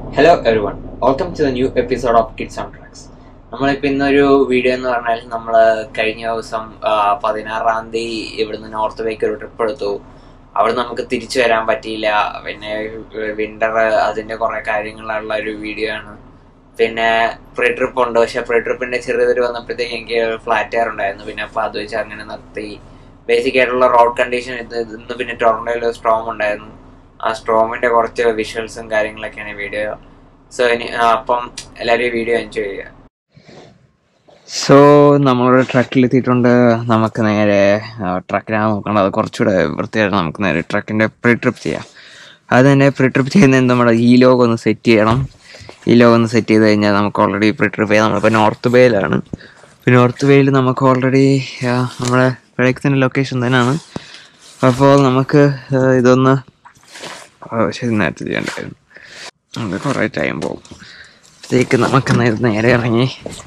Hello everyone welcome to the new episode of kids on tracks നമ്മളിപ്പോൾ ഇന്നൊരു video എന്ന് പറഞ്ഞാൽ നമ്മൾ കഴിഞ്ഞ ദിവസം ആ, പതിനാറാം തീയതി ഇവിടുന്ന് നോർത്ത് ബേക്ക് ഒരു ട്രിപ്പ് എടുത്തു അവിടെ നമുക്ക് തിരിച്ചു വരാൻ പറ്റിയില്ല പിന്നെ വിന്റർ അതിന്റെ കുറെ കാര്യങ്ങളുള്ള ഒരു വീഡിയോ ആണ് പിന്നെ പ്രീ ട്രിപ്പ് ഉണ്ട് പക്ഷെ പ്രീ ട്രിപ്പിന്റെ ചെറിയൊരു വന്നപ്പോഴത്തേക്ക് എനിക്ക് ഫ്ലാറ്റ് ടയർ ഉണ്ടായിരുന്നു പിന്നെ അപ്പോൾ അത് വെച്ച് അങ്ങനെ നിർത്തി ബേസിക് ആയിട്ടുള്ള റോഡ് കണ്ടീഷൻ ഇത് ഇന്ന് പിന്നെ ടൊറന്റോയിൽ സ്ട്രോം ഉണ്ടായിരുന്നു ആ സ്ട്രോമിന്റെ കുറച്ച് വിഷ്വൽസും കാര്യങ്ങളൊക്കെയാണ് വീഡിയോ സോ ഇനി ആ, അപ്പം എല്ലാവരും ഈ വീഡിയോ എൻജോയ് ചെയ്യുക സോ നമ്മളൊരു ട്രക്കിലെത്തിയിട്ടുണ്ട് നമുക്ക് നേരെ ട്രക്കിനാണ് നോക്കേണ്ടത് അത് കുറച്ചുകൂടെ വൃത്തിയായിട്ട് നമുക്ക് നേരെ ട്രക്കിന്റെ പ്രീ ട്രിപ്പ് ചെയ്യാം അത് തന്നെ പ്രീ ട്രിപ്പ് ചെയ്യുന്നതിന് നമ്മുടെ ഈ ലോഗ് ഒന്ന് സെറ്റ് ചെയ്യണം ഈ ലോഗ് ഒന്ന് സെറ്റ് ചെയ്ത് കഴിഞ്ഞാൽ നമുക്ക് ഓൾറെഡി പ്രീ ട്രിപ്പ് ചെയ്യാം നമ്മളിപ്പോൾ നോർത്ത് ബേയിലാണ് ഇപ്പോൾ നോർത്ത് ബേയിൽ നമുക്ക് ഓൾറെഡി നമ്മുടെ പ്രൊഡക്റ്റിൻ്റെ ലൊക്കേഷൻ തന്നെയാണ് അപ്പോൾ നമുക്ക് ആ, ഇതൊന്ന് ആ, ശരി നേരത്തെ ചെയ്യണ്ടായിരുന്നു അത് കുറേ ടൈം പോകും അപ്പോഴത്തേക്ക് നമുക്ക് നേ- നേരെ ഇറങ്ങി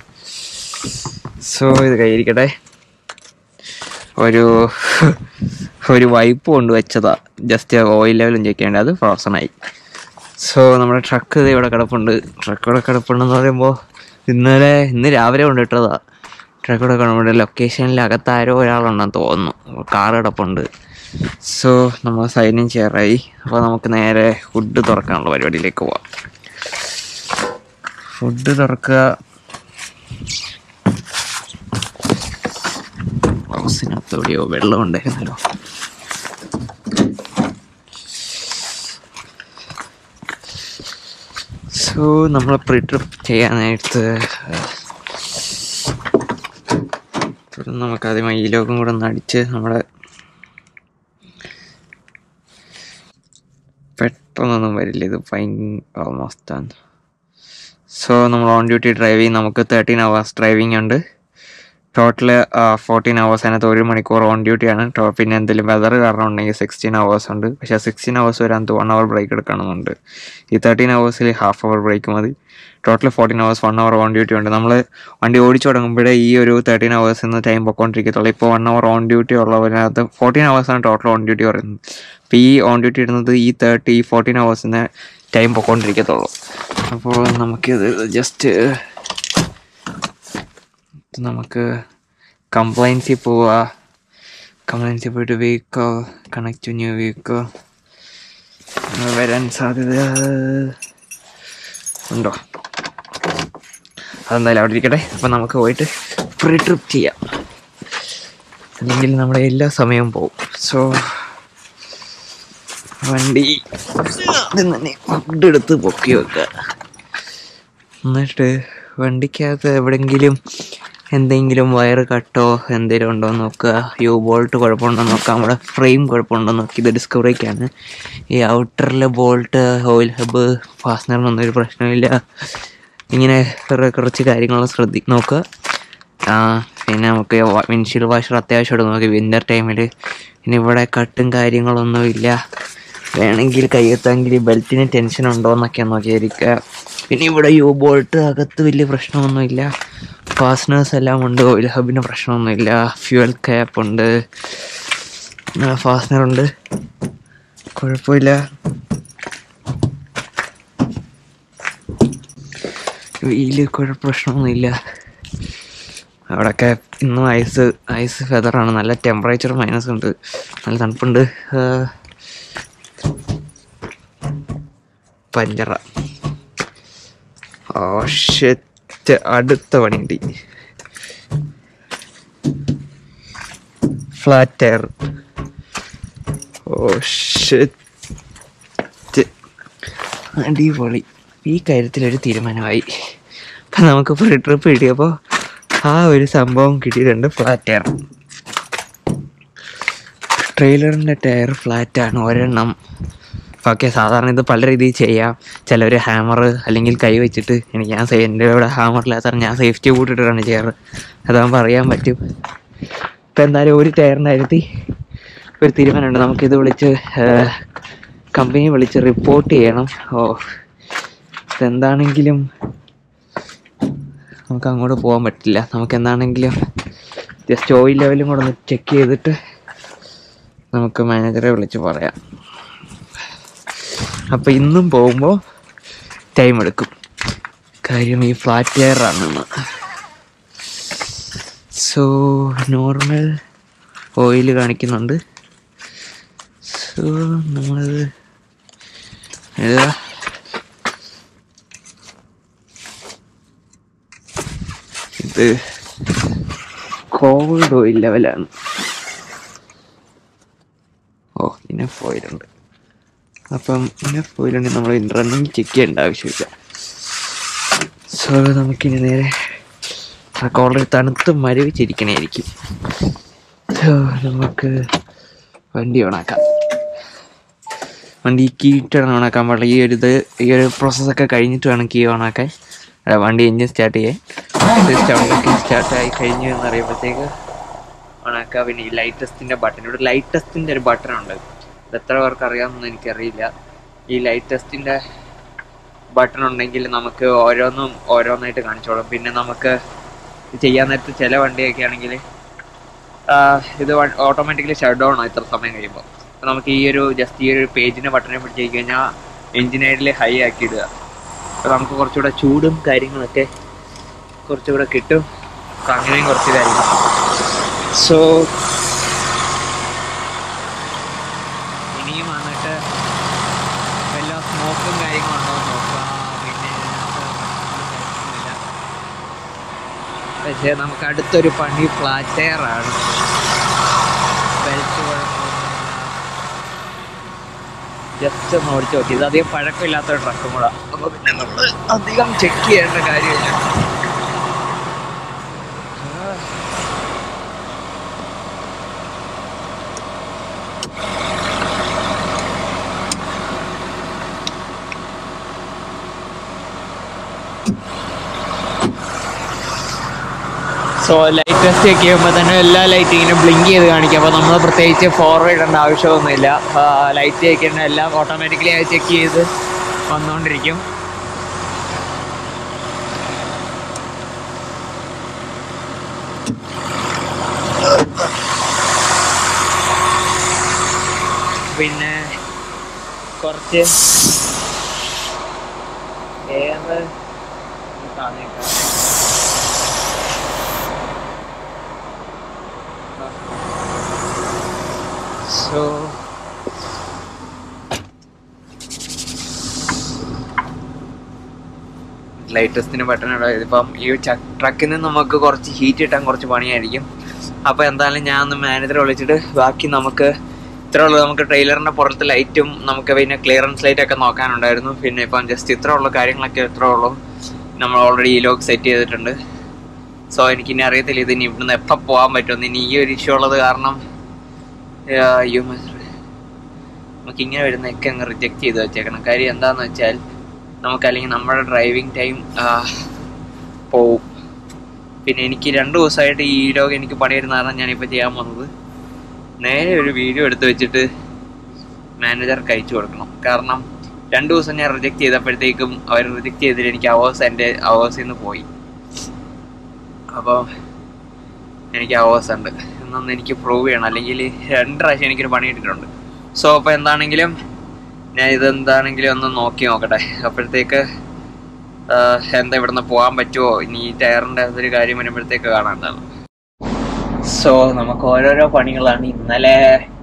സോ ഇത് കയ്യിരിക്കട്ടെ ഒരു ഒരു വൈപ്പ് കൊണ്ട് വെച്ചതാ ജസ്റ്റ് ഓയിൽ ലെവലും ചെക്ക് ചെയ്യേണ്ടത് അത് ഫ്രോസൺ ആയി സോ നമ്മുടെ ട്രക്ക് ഇവിടെ കിടപ്പുണ്ട് ട്രക്ക് ഇവിടെ കിടപ്പുണ്ടെന്ന് പറയുമ്പോൾ ഇന്നലെ ഇന്ന് രാവിലെ കൊണ്ടിട്ടതാ ട്രക്ക് ഇവിടെ കിടപ്പുണ്ട് ലൊക്കേഷനിൽ അകത്ത് ആരോ ഒരാളുണ്ടെന്ന് തോന്നുന്നു കാർ കിടപ്പുണ്ട് സോ നമ്മൾ സൈൻ ഇൻ ചെയ്യാറായി അപ്പോൾ നമുക്ക് നേരെ ഫുഡ് തുറക്കാനുള്ള പരിപാടിയിലേക്ക് പോവാം ഫുഡ് തുറക്കുക ഗ്ലൗസിനകത്ത് എവിടെയോ വെള്ളം ഉണ്ടായിരുന്നല്ലോ സോ നമ്മൾ പ്രീ ട്രിപ്പ് ചെയ്യാനായിട്ട് തുടർന്ന് നമുക്ക് ആദ്യമായി ഈ ലോകം കൂടെ ഒന്ന് അടിച്ച് നമ്മുടെ പെട്ടെന്നൊന്നും വരില്ല ഇത് ഫൈൻ ഓൾമോസ്റ്റ് ആണ് സോ നമ്മൾ ഓൺ ഡ്യൂട്ടി ഡ്രൈവിംഗ് നമുക്ക് തേർട്ടീൻ അവേഴ്സ് ഡ്രൈവിംഗ് ഉണ്ട് ടോട്ടൽ ഫോർട്ടീൻ അവേഴ്സ് അതിനകത്ത് ഒരു മണിക്കൂർ ഓൺ ഡ്യൂട്ടിയാണ് ടോ പിന്നെ എന്തെങ്കിലും വെതർ കാരണം ഉണ്ടെങ്കിൽ സിക്സ്റ്റീൻ അവേഴ്സ് ഉണ്ട് പക്ഷേ സിക്സ്റ്റീൻ അവേഴ്സ് വരാൻ വൺ അവർ ബ്രേക്ക് എടുക്കണമെന്നുണ്ട് ഈ തേർട്ടീൻ അവേഴ്സിൽ ഹാഫ് അവർ ബ്രേക്ക് മതി total fourteen hours one hour on duty ഉണ്ട് നമ്മൾ വണ്ടി ഓടിച്ചു തുടങ്ങുമ്പോഴേ ഈ ഒരു തേർട്ടീൻ അവേഴ്സ് എന്ന് ടൈം പൊക്കോണ്ടിരിക്കത്തുള്ളൂ ഇപ്പോൾ വൺ അവർ ഓൺ ഡ്യൂട്ടി ഉള്ളവരകത്ത് ഫോർട്ടീൻ അവേഴ്സാണ് ടോട്ടൽ ഓൺ ഡ്യൂട്ടി പറയുന്നത് അപ്പോൾ ഈ ഓൺ ഡ്യൂട്ടി ഇടുന്നത് ഈ തേർട്ടി ഈ ഫോർട്ടീൻ അവേഴ്സിന് ടൈം പൊക്കോണ്ടിരിക്കത്തുള്ളൂ അപ്പോൾ നമുക്കിത് ജസ്റ്റ് നമുക്ക് കംപ്ലൈൻസിൽ പോവുക കംപ്ലൈൻസിൽ പോയിട്ട് vehicle connect to new vehicle വരാൻ സാധ്യത ഉണ്ടോ അതെന്തായാലും അവിടെ ഇരിക്കട്ടെ അപ്പം നമുക്ക് പോയിട്ട് പ്രീ ട്രിപ്പ് ചെയ്യാം അല്ലെങ്കിൽ നമ്മുടെ എല്ലാ സമയവും പോകും സോ വണ്ടി ആദ്യം തന്നെ ഫുഡ് എടുത്ത് പൊക്കി വെക്കുക എന്നിട്ട് വണ്ടിക്കകത്ത് എവിടെങ്കിലും എന്തെങ്കിലും വയറ് കട്ടോ എന്തെങ്കിലും ഉണ്ടോ എന്ന് നോക്കുക യു ബോൾട്ട് കുഴപ്പമുണ്ടോ എന്ന് നോക്കുക നമ്മുടെ ഫ്രെയിം കുഴപ്പമുണ്ടോ എന്ന് നോക്കി ഇത് ഡിസ്കവറിക്കാണ് ഈ ഔട്ടറിലെ ബോൾട്ട് ഓയിൽ ഹബ് ഫാസ്റ്റനറിനൊന്നും ഒരു പ്രശ്നമില്ല ഇങ്ങനെ കുറെ കുറച്ച് കാര്യങ്ങൾ ശ്രദ്ധി നോക്കുക ആ, പിന്നെ നമുക്ക് വിൻഷീൽഡ് വാഷർ അത്യാവശ്യമായിട്ട് നോക്കി വിൻ്റർ ടൈമിൽ ഇനി ഇവിടെ കട്ടും കാര്യങ്ങളൊന്നും ഇല്ല വേണമെങ്കിൽ കയ്യെത്താമെങ്കിൽ ബെൽറ്റിന് ടെൻഷൻ ഉണ്ടോ എന്നൊക്കെ നോക്കിയിരിക്കുക പിന്നെ ഇവിടെ യു ബോൾട്ട് അകത്ത് വലിയ പ്രശ്നമൊന്നുമില്ല ഫാസ്റ്റനേഴ്സ് എല്ലാം ഉണ്ട് ഓയിൽ ഹബിന് പ്രശ്നമൊന്നുമില്ല ഫ്യൂവൽ ക്യാപ്പ് ഉണ്ട് ഫാസ്റ്റനർ ഉണ്ട് കുഴപ്പമില്ല വീല് കുഴപ്പ പ്രശ്നമൊന്നുമില്ല അവിടെയൊക്കെ ഇന്നും ഐസ് ഐസ് ഫെതറാണ് നല്ല ടെമ്പറേച്ചർ മൈനസ് ഉണ്ട് നല്ല തണുപ്പുണ്ട് ആ, പഞ്ചറ ഓ ഷെറ്റ് അടുത്ത പണി കിട്ടി ഫ്ലാറ്റ് ടയർ ഓ ഷെറ്റ് അടിപൊളി ഈ കാര്യത്തിൽ ഒരു തീരുമാനമായി അപ്പം നമുക്ക് പ്രീ ട്രിപ്പ് കിട്ടിയപ്പോൾ ആ ഒരു സംഭവം കിട്ടിയിട്ടുണ്ട് ഫ്ലാറ്റ് ടയർ ട്രെയിലറിൻ്റെ ടയർ ഫ്ലാറ്റാണ് ഒരെണ്ണം ഓക്കെ സാധാരണ ഇത് പല രീതിയിൽ ചെയ്യാം ചിലർ ഹാമർ അല്ലെങ്കിൽ കൈ വെച്ചിട്ട് എനിക്ക് ഞാൻ സേ- എൻ്റെ ഇവിടെ ഹാമറില്ലാത്ത ഞാൻ സേഫ്റ്റി കൂട്ടിയിട്ടാണ് ചെയ്യാറ് അതാകുമ്പോൾ അറിയാൻ പറ്റും ഇപ്പം എന്തായാലും ഒരു ടയറിൻ്റെ കാര്യത്തിൽ ഒരു തീരുമാനമുണ്ട് നമുക്കിത് വിളിച്ച് കമ്പനി വിളിച്ച് റിപ്പോർട്ട് ചെയ്യണം ഓ ഇതെന്താണെങ്കിലും നമുക്ക് അങ്ങോട്ട് പോകാൻ പറ്റില്ല നമുക്ക് എന്താണെങ്കിലും ജസ്റ്റ് ഓയിൽ ലെവലും കൂടെ ഒന്ന് ചെക്ക് ചെയ്തിട്ട് നമുക്ക് മാനേജറെ വിളിച്ച് പറയാം അപ്പോൾ ഇന്നും പോകുമ്പോൾ ടൈം എടുക്കും കാര്യം ഈ ഫ്ലാറ്റ് ടയറാണ് സോ നോർമൽ ഓയിൽ കാണിക്കുന്നുണ്ട് സോ നമ്മളത് എഴുതാ ഇത് കോൾഡ് ഓയിൽ ലെവലാണ് ഓ ഇനഫ് ഓയിലുണ്ട് അപ്പം ഇനഫ് ഓയിലുണ്ടെങ്കിൽ നമ്മൾ റണ്ണിങ് ചെക്ക് ചെയ്യേണ്ട ആവശ്യമില്ല സോ നമുക്കിനി നേരെ ട്രക്ക് ഓൾറെഡി തണുത്ത് മരവിച്ചിരിക്കണായിരിക്കും സോ നമുക്ക് വണ്ടി ഓണാക്കാം വണ്ടി കീ ഇട്ടാണ് ഓണാക്കാൻ പാടില്ല ഈ ഒരു ഇത് ഈ ഒരു പ്രോസസ്സൊക്കെ കഴിഞ്ഞിട്ട് വേണം കീ ഓണാക്കാൻ അല്ല വണ്ടി എഞ്ചിൻ സ്റ്റാർട്ട് ചെയ്യാൻ സൗണ്ടൊക്കെ സ്റ്റാർട്ട് ആയി കഴിഞ്ഞു എന്ന് അറിയുമ്പോഴത്തേക്ക് ഓണാക്കുക പിന്നെ ഈ ലൈറ്റ് ടെസ്റ്റിൻ്റെ ബട്ടൺ ഇവിടെ ലൈറ്റ് ടെസ്റ്റിൻ്റെ ഒരു ബട്ടൺ ഉണ്ട് ഇത് എത്ര പേർക്ക് അറിയാമെന്നൊന്നും എനിക്കറിയില്ല ഈ ലൈറ്റ് ടെസ്റ്റിൻ്റെ ബട്ടൺ ഉണ്ടെങ്കിൽ നമുക്ക് ഓരോന്നും ഓരോന്നായിട്ട് കാണിച്ചോളും പിന്നെ നമുക്ക് ചെയ്യാൻ നേരത്ത് ചില വണ്ടിയൊക്കെ ആണെങ്കിൽ ഇത് ഓട്ടോമാറ്റിക്കലി ഷട്ട് ഡൗൺ ആവും ഇത്ര സമയം കഴിയുമ്പോൾ അപ്പോൾ നമുക്ക് ഈ ഒരു ജസ്റ്റ് ഈ ഒരു പേജിൻ്റെ ബട്ടനെ പിടിച്ച് കഴിഞ്ഞാൽ എഞ്ചിൻ ഐഡിൽ ഹൈ ആക്കി ഇടുക അപ്പോൾ നമുക്ക് കുറച്ചുകൂടെ ചൂടും കാര്യങ്ങളൊക്കെ കുറച്ചുകൂടെ കിട്ടും അപ്പോൾ അങ്ങനെയും കുറച്ച് ഇതായിരിക്കും സോ ഇനിയും വന്നിട്ട് വല്ല സ്മോക്കും കാര്യങ്ങളുണ്ടോ എന്ന് നോക്കുക പിന്നെ ഇതിനകത്ത് പ്രശ്നമൊന്നുമില്ല. പക്ഷേ നമുക്ക് അടുത്തൊരു പണി ഫ്ലാറ്റ് ടയറാണ് ബെൽറ്റ് ജസ്റ്റ് ഒന്ന് ഓടിച്ചു നോക്കി ഇത് അധികം പഴക്കമില്ലാത്ത ഒരു ട്രക്കും കൂടെ അപ്പോൾ പിന്നെ നമ്മൾ അധികം ചെക്ക് ചെയ്യേണ്ട കാര്യമില്ല സോ ലൈറ്റ് ടെസ്റ്റ് ചെക്ക് ചെയ്യുമ്പോൾ തന്നെ എല്ലാ ലൈറ്റും ഇങ്ങനെ ബ്ലിങ്ക് ചെയ്ത് കാണിക്കും അപ്പോൾ നമ്മൾ പ്രത്യേകിച്ച് ഫോർവേഡ് ഇടേണ്ട ആവശ്യമൊന്നുമില്ല ലൈറ്റ് ചെക്ക് ചെയ്യേണ്ട എല്ലാം ഓട്ടോമാറ്റിക്കലി അത് ചെക്ക് ചെയ്ത് വന്നുകൊണ്ടിരിക്കും പിന്നെ കുറച്ച് ഏത് കാണിക്കാം സോ ലൈറ്റസ്റ്റിന് ബട്ടൺ ഇപ്പം ഈ ട്രക്കിൽ നിന്ന് നമുക്ക് കുറച്ച് ഹീറ്റ് കിട്ടാൻ കുറച്ച് പണിയായിരിക്കും അപ്പോൾ എന്തായാലും ഞാൻ ഒന്ന് മാനേജറെ വിളിച്ചിട്ട് ബാക്കി നമുക്ക് ഇത്ര ഉള്ളൂ നമുക്ക് ട്രെയിലറിൻ്റെ പുറത്ത് ലൈറ്റും നമുക്ക് പിന്നെ ക്ലിയറൻസ് ലൈറ്റ് ഒക്കെ നോക്കാനുണ്ടായിരുന്നു പിന്നെ ഇപ്പം ജസ്റ്റ് ഇത്ര ഉള്ള കാര്യങ്ങളൊക്കെ ഇത്ര ഉള്ളൂ നമ്മൾ ഓൾറെഡി ഈ ലോക്ക് സെറ്റ് ചെയ്തിട്ടുണ്ട് സോ എനിക്കിനി അറിയത്തില്ല ഇതിനി ഇവിടുന്ന് എപ്പോൾ പോകാൻ പറ്റുമെന്ന് ഇനി ഈ ഒരു ഇഷ്യൂ ഉള്ളത് കാരണം യു നമുക്ക് ഇങ്ങനെ വരുന്നതൊക്കെ അങ്ങ് റിജക്റ്റ് ചെയ്ത് വെച്ചേക്കണം കാര്യം എന്താണെന്ന് വെച്ചാൽ നമുക്ക് അല്ലെങ്കിൽ നമ്മുടെ ഡ്രൈവിംഗ് ടൈം പോവും പിന്നെ എനിക്ക് രണ്ട് ദിവസമായിട്ട് ഈ ലോഗ് എനിക്ക് പണിയിരുന്ന കാരണം ഞാനിപ്പോൾ ചെയ്യാൻ വന്നത് നേരെ ഒരു വീഡിയോ എടുത്ത് വെച്ചിട്ട് മാനേജർക്ക് അയച്ചു കൊടുക്കണം കാരണം രണ്ട് ദിവസം ഞാൻ റിജക്റ്റ് ചെയ്തപ്പോഴത്തേക്കും അവർ റിജക്റ്റ് ചെയ്തിട്ട് എനിക്ക് അവേഴ്സ് എൻ്റെ അവേഴ്സിൽ നിന്ന് പോയി അപ്പോൾ എനിക്ക് അവേഴ്സ് ഉണ്ട് എന്നൊന്ന് എനിക്ക് പ്രൂവ് ചെയ്യണം അല്ലെങ്കിൽ രണ്ട് പ്രാവശ്യം എനിക്കൊരു പണി കിട്ടിയിട്ടുണ്ട് സോ അപ്പോൾ എന്താണെങ്കിലും ഞാൻ ഇതെന്താണെങ്കിലും ഒന്ന് നോക്കി നോക്കട്ടെ അപ്പോഴത്തേക്ക് എന്താ ഇവിടുന്ന് പോകാൻ പറ്റുമോ ഇനി ഈ ടയറിൻ്റെ അതൊരു കാര്യം വരുമ്പോഴത്തേക്ക് കാണാണ്ടാണ് സോ നമുക്ക് ഓരോരോ പണികളാണ് ഇന്നലെ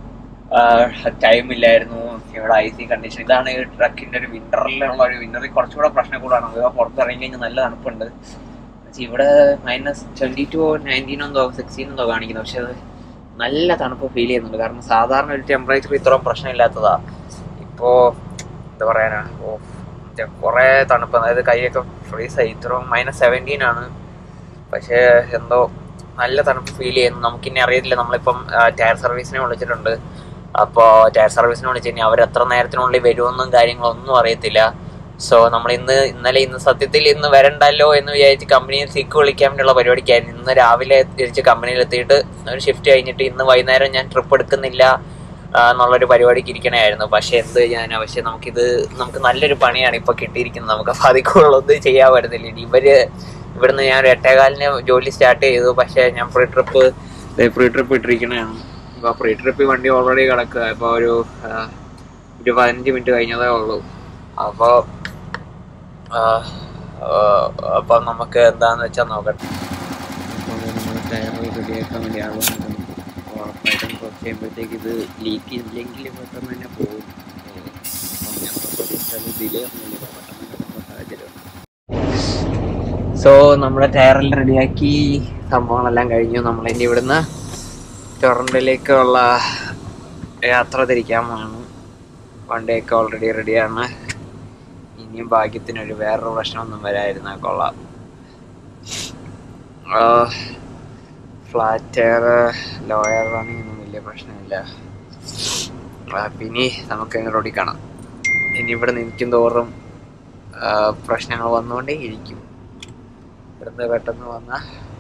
ടൈം ഇല്ലായിരുന്നു ഇവിടെ ഐ സി കണ്ടീഷൻ ഇതാണ് ഈ ട്രക്കിൻ്റെ ഒരു വിന്ററിലുള്ള ഒരു വിന്ററിൽ കുറച്ചുകൂടെ പ്രശ്നം കൂടാണ് ഇവ പുറത്തിറങ്ങി കഴിഞ്ഞാൽ നല്ല തണുപ്പുണ്ട് പക്ഷേ ഇവിടെ മൈനസ് ട്വൻറ്റി ടു നയൻറ്റീൻ എന്തോ സിക്സ്റ്റീൻ എന്തോ കാണിക്കുന്നു പക്ഷെ അത് നല്ല തണുപ്പ് ഫീൽ ചെയ്യുന്നുണ്ട് കാരണം സാധാരണ ഒരു ടെമ്പറേച്ചർ ഇത്രയും പ്രശ്നമില്ലാത്തതാ ഇപ്പോൾ എന്താ പറയാനാ ഓ കുറേ തണുപ്പ് അതായത് കൈയൊക്കെ ഫ്രീസായി ഇത്രയും മൈനസ് സെവൻറ്റീൻ ആണ് പക്ഷേ എന്തോ നല്ല തണുപ്പ് ഫീൽ ചെയ്യുന്നു നമുക്കിനി അറിയത്തില്ല നമ്മളിപ്പം ടയർ സർവീസിനെ വിളിച്ചിട്ടുണ്ട് അപ്പോൾ ടയർ സർവീസിനെ വിളിച്ച് കഴിഞ്ഞാൽ അവർ എത്ര നേരത്തിനുള്ളിൽ വരുമെന്നും കാര്യങ്ങളൊന്നും അറിയത്തില്ല സോ നമ്മൾ ഇന്ന് ഇന്നലെ ഇന്ന് സത്യത്തിൽ ഇന്ന് വരണ്ടല്ലോ എന്ന് വിചാരിച്ച് കമ്പനിയിൽ സിക്ക് വിളിക്കാൻ വേണ്ടിയുള്ള പരിപാടിക്കായിരുന്നു ഇന്ന് രാവിലെ തിരിച്ച് കമ്പനിയിൽ എത്തിയിട്ട് ഒരു ഷിഫ്റ്റ് കഴിഞ്ഞിട്ട് ഇന്ന് വൈകുന്നേരം ഞാൻ ട്രിപ്പ് എടുക്കുന്നില്ല എന്നുള്ളൊരു പരിപാടിക്ക് ഇരിക്കണമായിരുന്നു പക്ഷെ എന്ത് ചെയ്യാനാ പക്ഷെ നമുക്കിത് നമുക്ക് നല്ലൊരു പണിയാണ് ഇപ്പൊ കിട്ടിയിരിക്കുന്നത് നമുക്ക് അപ്പൊ അതിക്കുള്ളൊന്നും ചെയ്യാൻ പറ്റുന്നില്ല ഇനി ഇവര് ഇവിടുന്ന് ഞാൻ ഒരു എട്ടേകാലിന് ജോലി സ്റ്റാർട്ട് ചെയ്തു പക്ഷെ ഞാൻ പ്രീ ട്രിപ്പ് പ്രീ ട്രിപ്പ് ഇട്ടിരിക്കണതാണ് അപ്പൊ പ്രീ ട്രിപ്പ് വണ്ടി ഓൾറെഡി കിടക്കുക ഇപ്പൊ ഒരു ഒരു പതിനഞ്ച് മിനിറ്റ് കഴിഞ്ഞതേ ഉള്ളൂ അപ്പോൾ അപ്പം നമുക്ക് എന്താന്ന് വെച്ചാൽ നോക്കട്ടെ അപ്പോൾ നമ്മൾ ടയർ റെഡിയാക്കാൻ വേണ്ടി ആളുകൾ ഉറപ്പായിട്ടും കുറച്ച് കഴിയുമ്പോഴത്തേക്ക് ഇത് ലീക്ക് ഇല്ലെങ്കിൽ പെട്ടെന്ന് തന്നെ പോകും അപ്പം ഞങ്ങൾ പ്രതീക്ഷിച്ചാൽ ഡിലേ ഒന്നുമില്ല പെട്ടെന്ന് തന്നെ നമ്മുടെ സാഹചര്യം സോ നമ്മുടെ ടയറെല്ലാം റെഡിയാക്കി സംഭവങ്ങളെല്ലാം കഴിഞ്ഞു നമ്മളിനി ഇവിടുന്ന് ടൊറൻറ്റോയിലേക്കുള്ള യാത്ര തിരിക്കാമാണ് വണ്ടിയൊക്കെ ഓൾറെഡി റെഡിയാണ് ഇനിയും ഭാഗ്യത്തിനൊരു വേറൊരു പ്രശ്നമൊന്നും വരായിരുന്ന കൊള്ളാം ഫ്ലാറ്റ് ടയർ ലോയർ റണ്ണിങ് ഒന്നും വലിയ പ്രശ്നമില്ല ആ, പിന്നെ നമുക്ക് റോഡിൽ കാണാം ഇനി ഇവിടെ നിൽക്കും തോറും ആ, പ്രശ്നങ്ങൾ വന്നുകൊണ്ടേ ഇരിക്കും ഇവിടുന്ന് പെട്ടെന്ന് വന്ന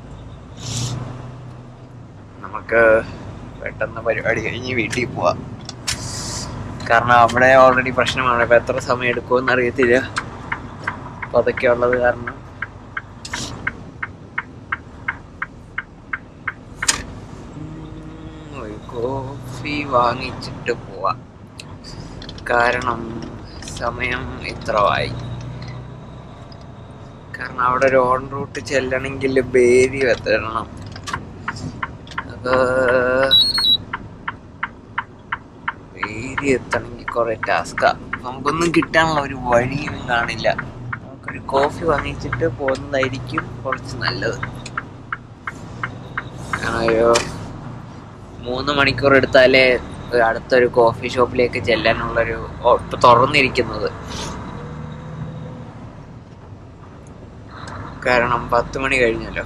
നമുക്ക് പെട്ടെന്ന് പരിപാടി കഴിഞ്ഞ് വീട്ടിൽ പോവാം കാരണം അവിടെ ഓൾറെഡി പ്രശ്നമാണ് ഇപ്പൊ എത്ര സമയം എടുക്കുമെന്ന് അറിയത്തില്ല അപ്പൊ അതൊക്കെ ഉള്ളത് കാരണം ഉം, ഒരു കോഫി വാങ്ങിച്ചിട്ട് പോവാം കാരണം സമയം ഇത്രമായി കാരണം അവിടെ ഒരു ഓൺ റൂട്ട് ചെല്ലണമെങ്കിൽ ബേരി എത്തണം അത് ബേരി എത്തണമെങ്കിൽ കുറെ ടാസ്കാ നമുക്കൊന്നും കിട്ടാനുള്ള ഒരു വഴിയും കാണില്ല നമുക്കൊരു കോഫി വാങ്ങിച്ചിട്ട് പോകുന്നതായിരിക്കും കുറച്ച് നല്ലത് കാരണം ഒരു മൂന്ന് മണിക്കൂർ എടുത്താലേ ഒരു അടുത്തൊരു കോഫി ഷോപ്പിലേക്ക് ചെല്ലാനുള്ളൊരു ഓ, ഇപ്പൊ തുറന്നിരിക്കുന്നത് കാരണം പത്ത് മണി കഴിഞ്ഞല്ലോ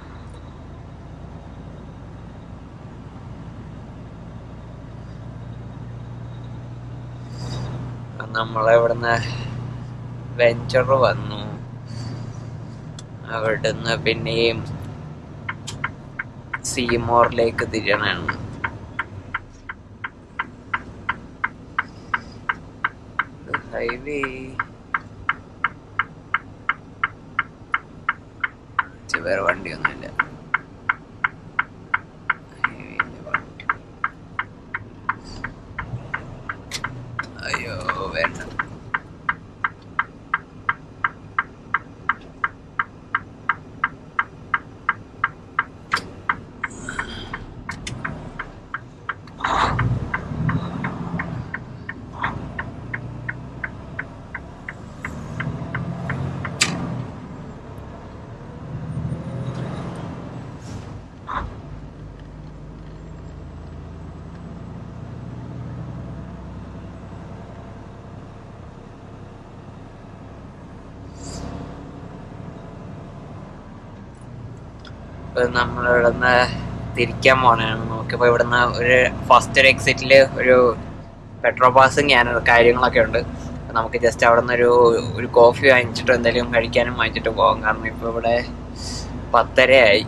നമ്മളിവിടുന്ന് വെഞ്ചർ വന്നു അവിടുന്ന് പിന്നെയും സീമോറിലേക്ക് തിരിയണാണ് ഹൈവേ വേറെ വണ്ടിയൊന്നുമില്ല ഹൈവേയില് വണ്ടി. അയ്യോ വേണ്ട നമ്മൾ ഇവിടുന്ന് തിരിക്കാൻ പോണാണ് നോക്കിയപ്പോ ഇവിടുന്ന് ഒരു ഫസ്റ്റ് ഒരു എക്സിറ്റില് ഒരു പെട്രോൾ പാസും ഞാൻ കാര്യങ്ങളൊക്കെ ഉണ്ട് അപ്പൊ നമുക്ക് ജസ്റ്റ് അവിടെ നിന്ന് ഒരു ഒരു കോഫി വാങ്ങിച്ചിട്ട് എന്തെങ്കിലും കഴിക്കാനും വാങ്ങിച്ചിട്ട് പോകാം കാരണം ഇപ്പൊ ഇവിടെ പത്തരയായി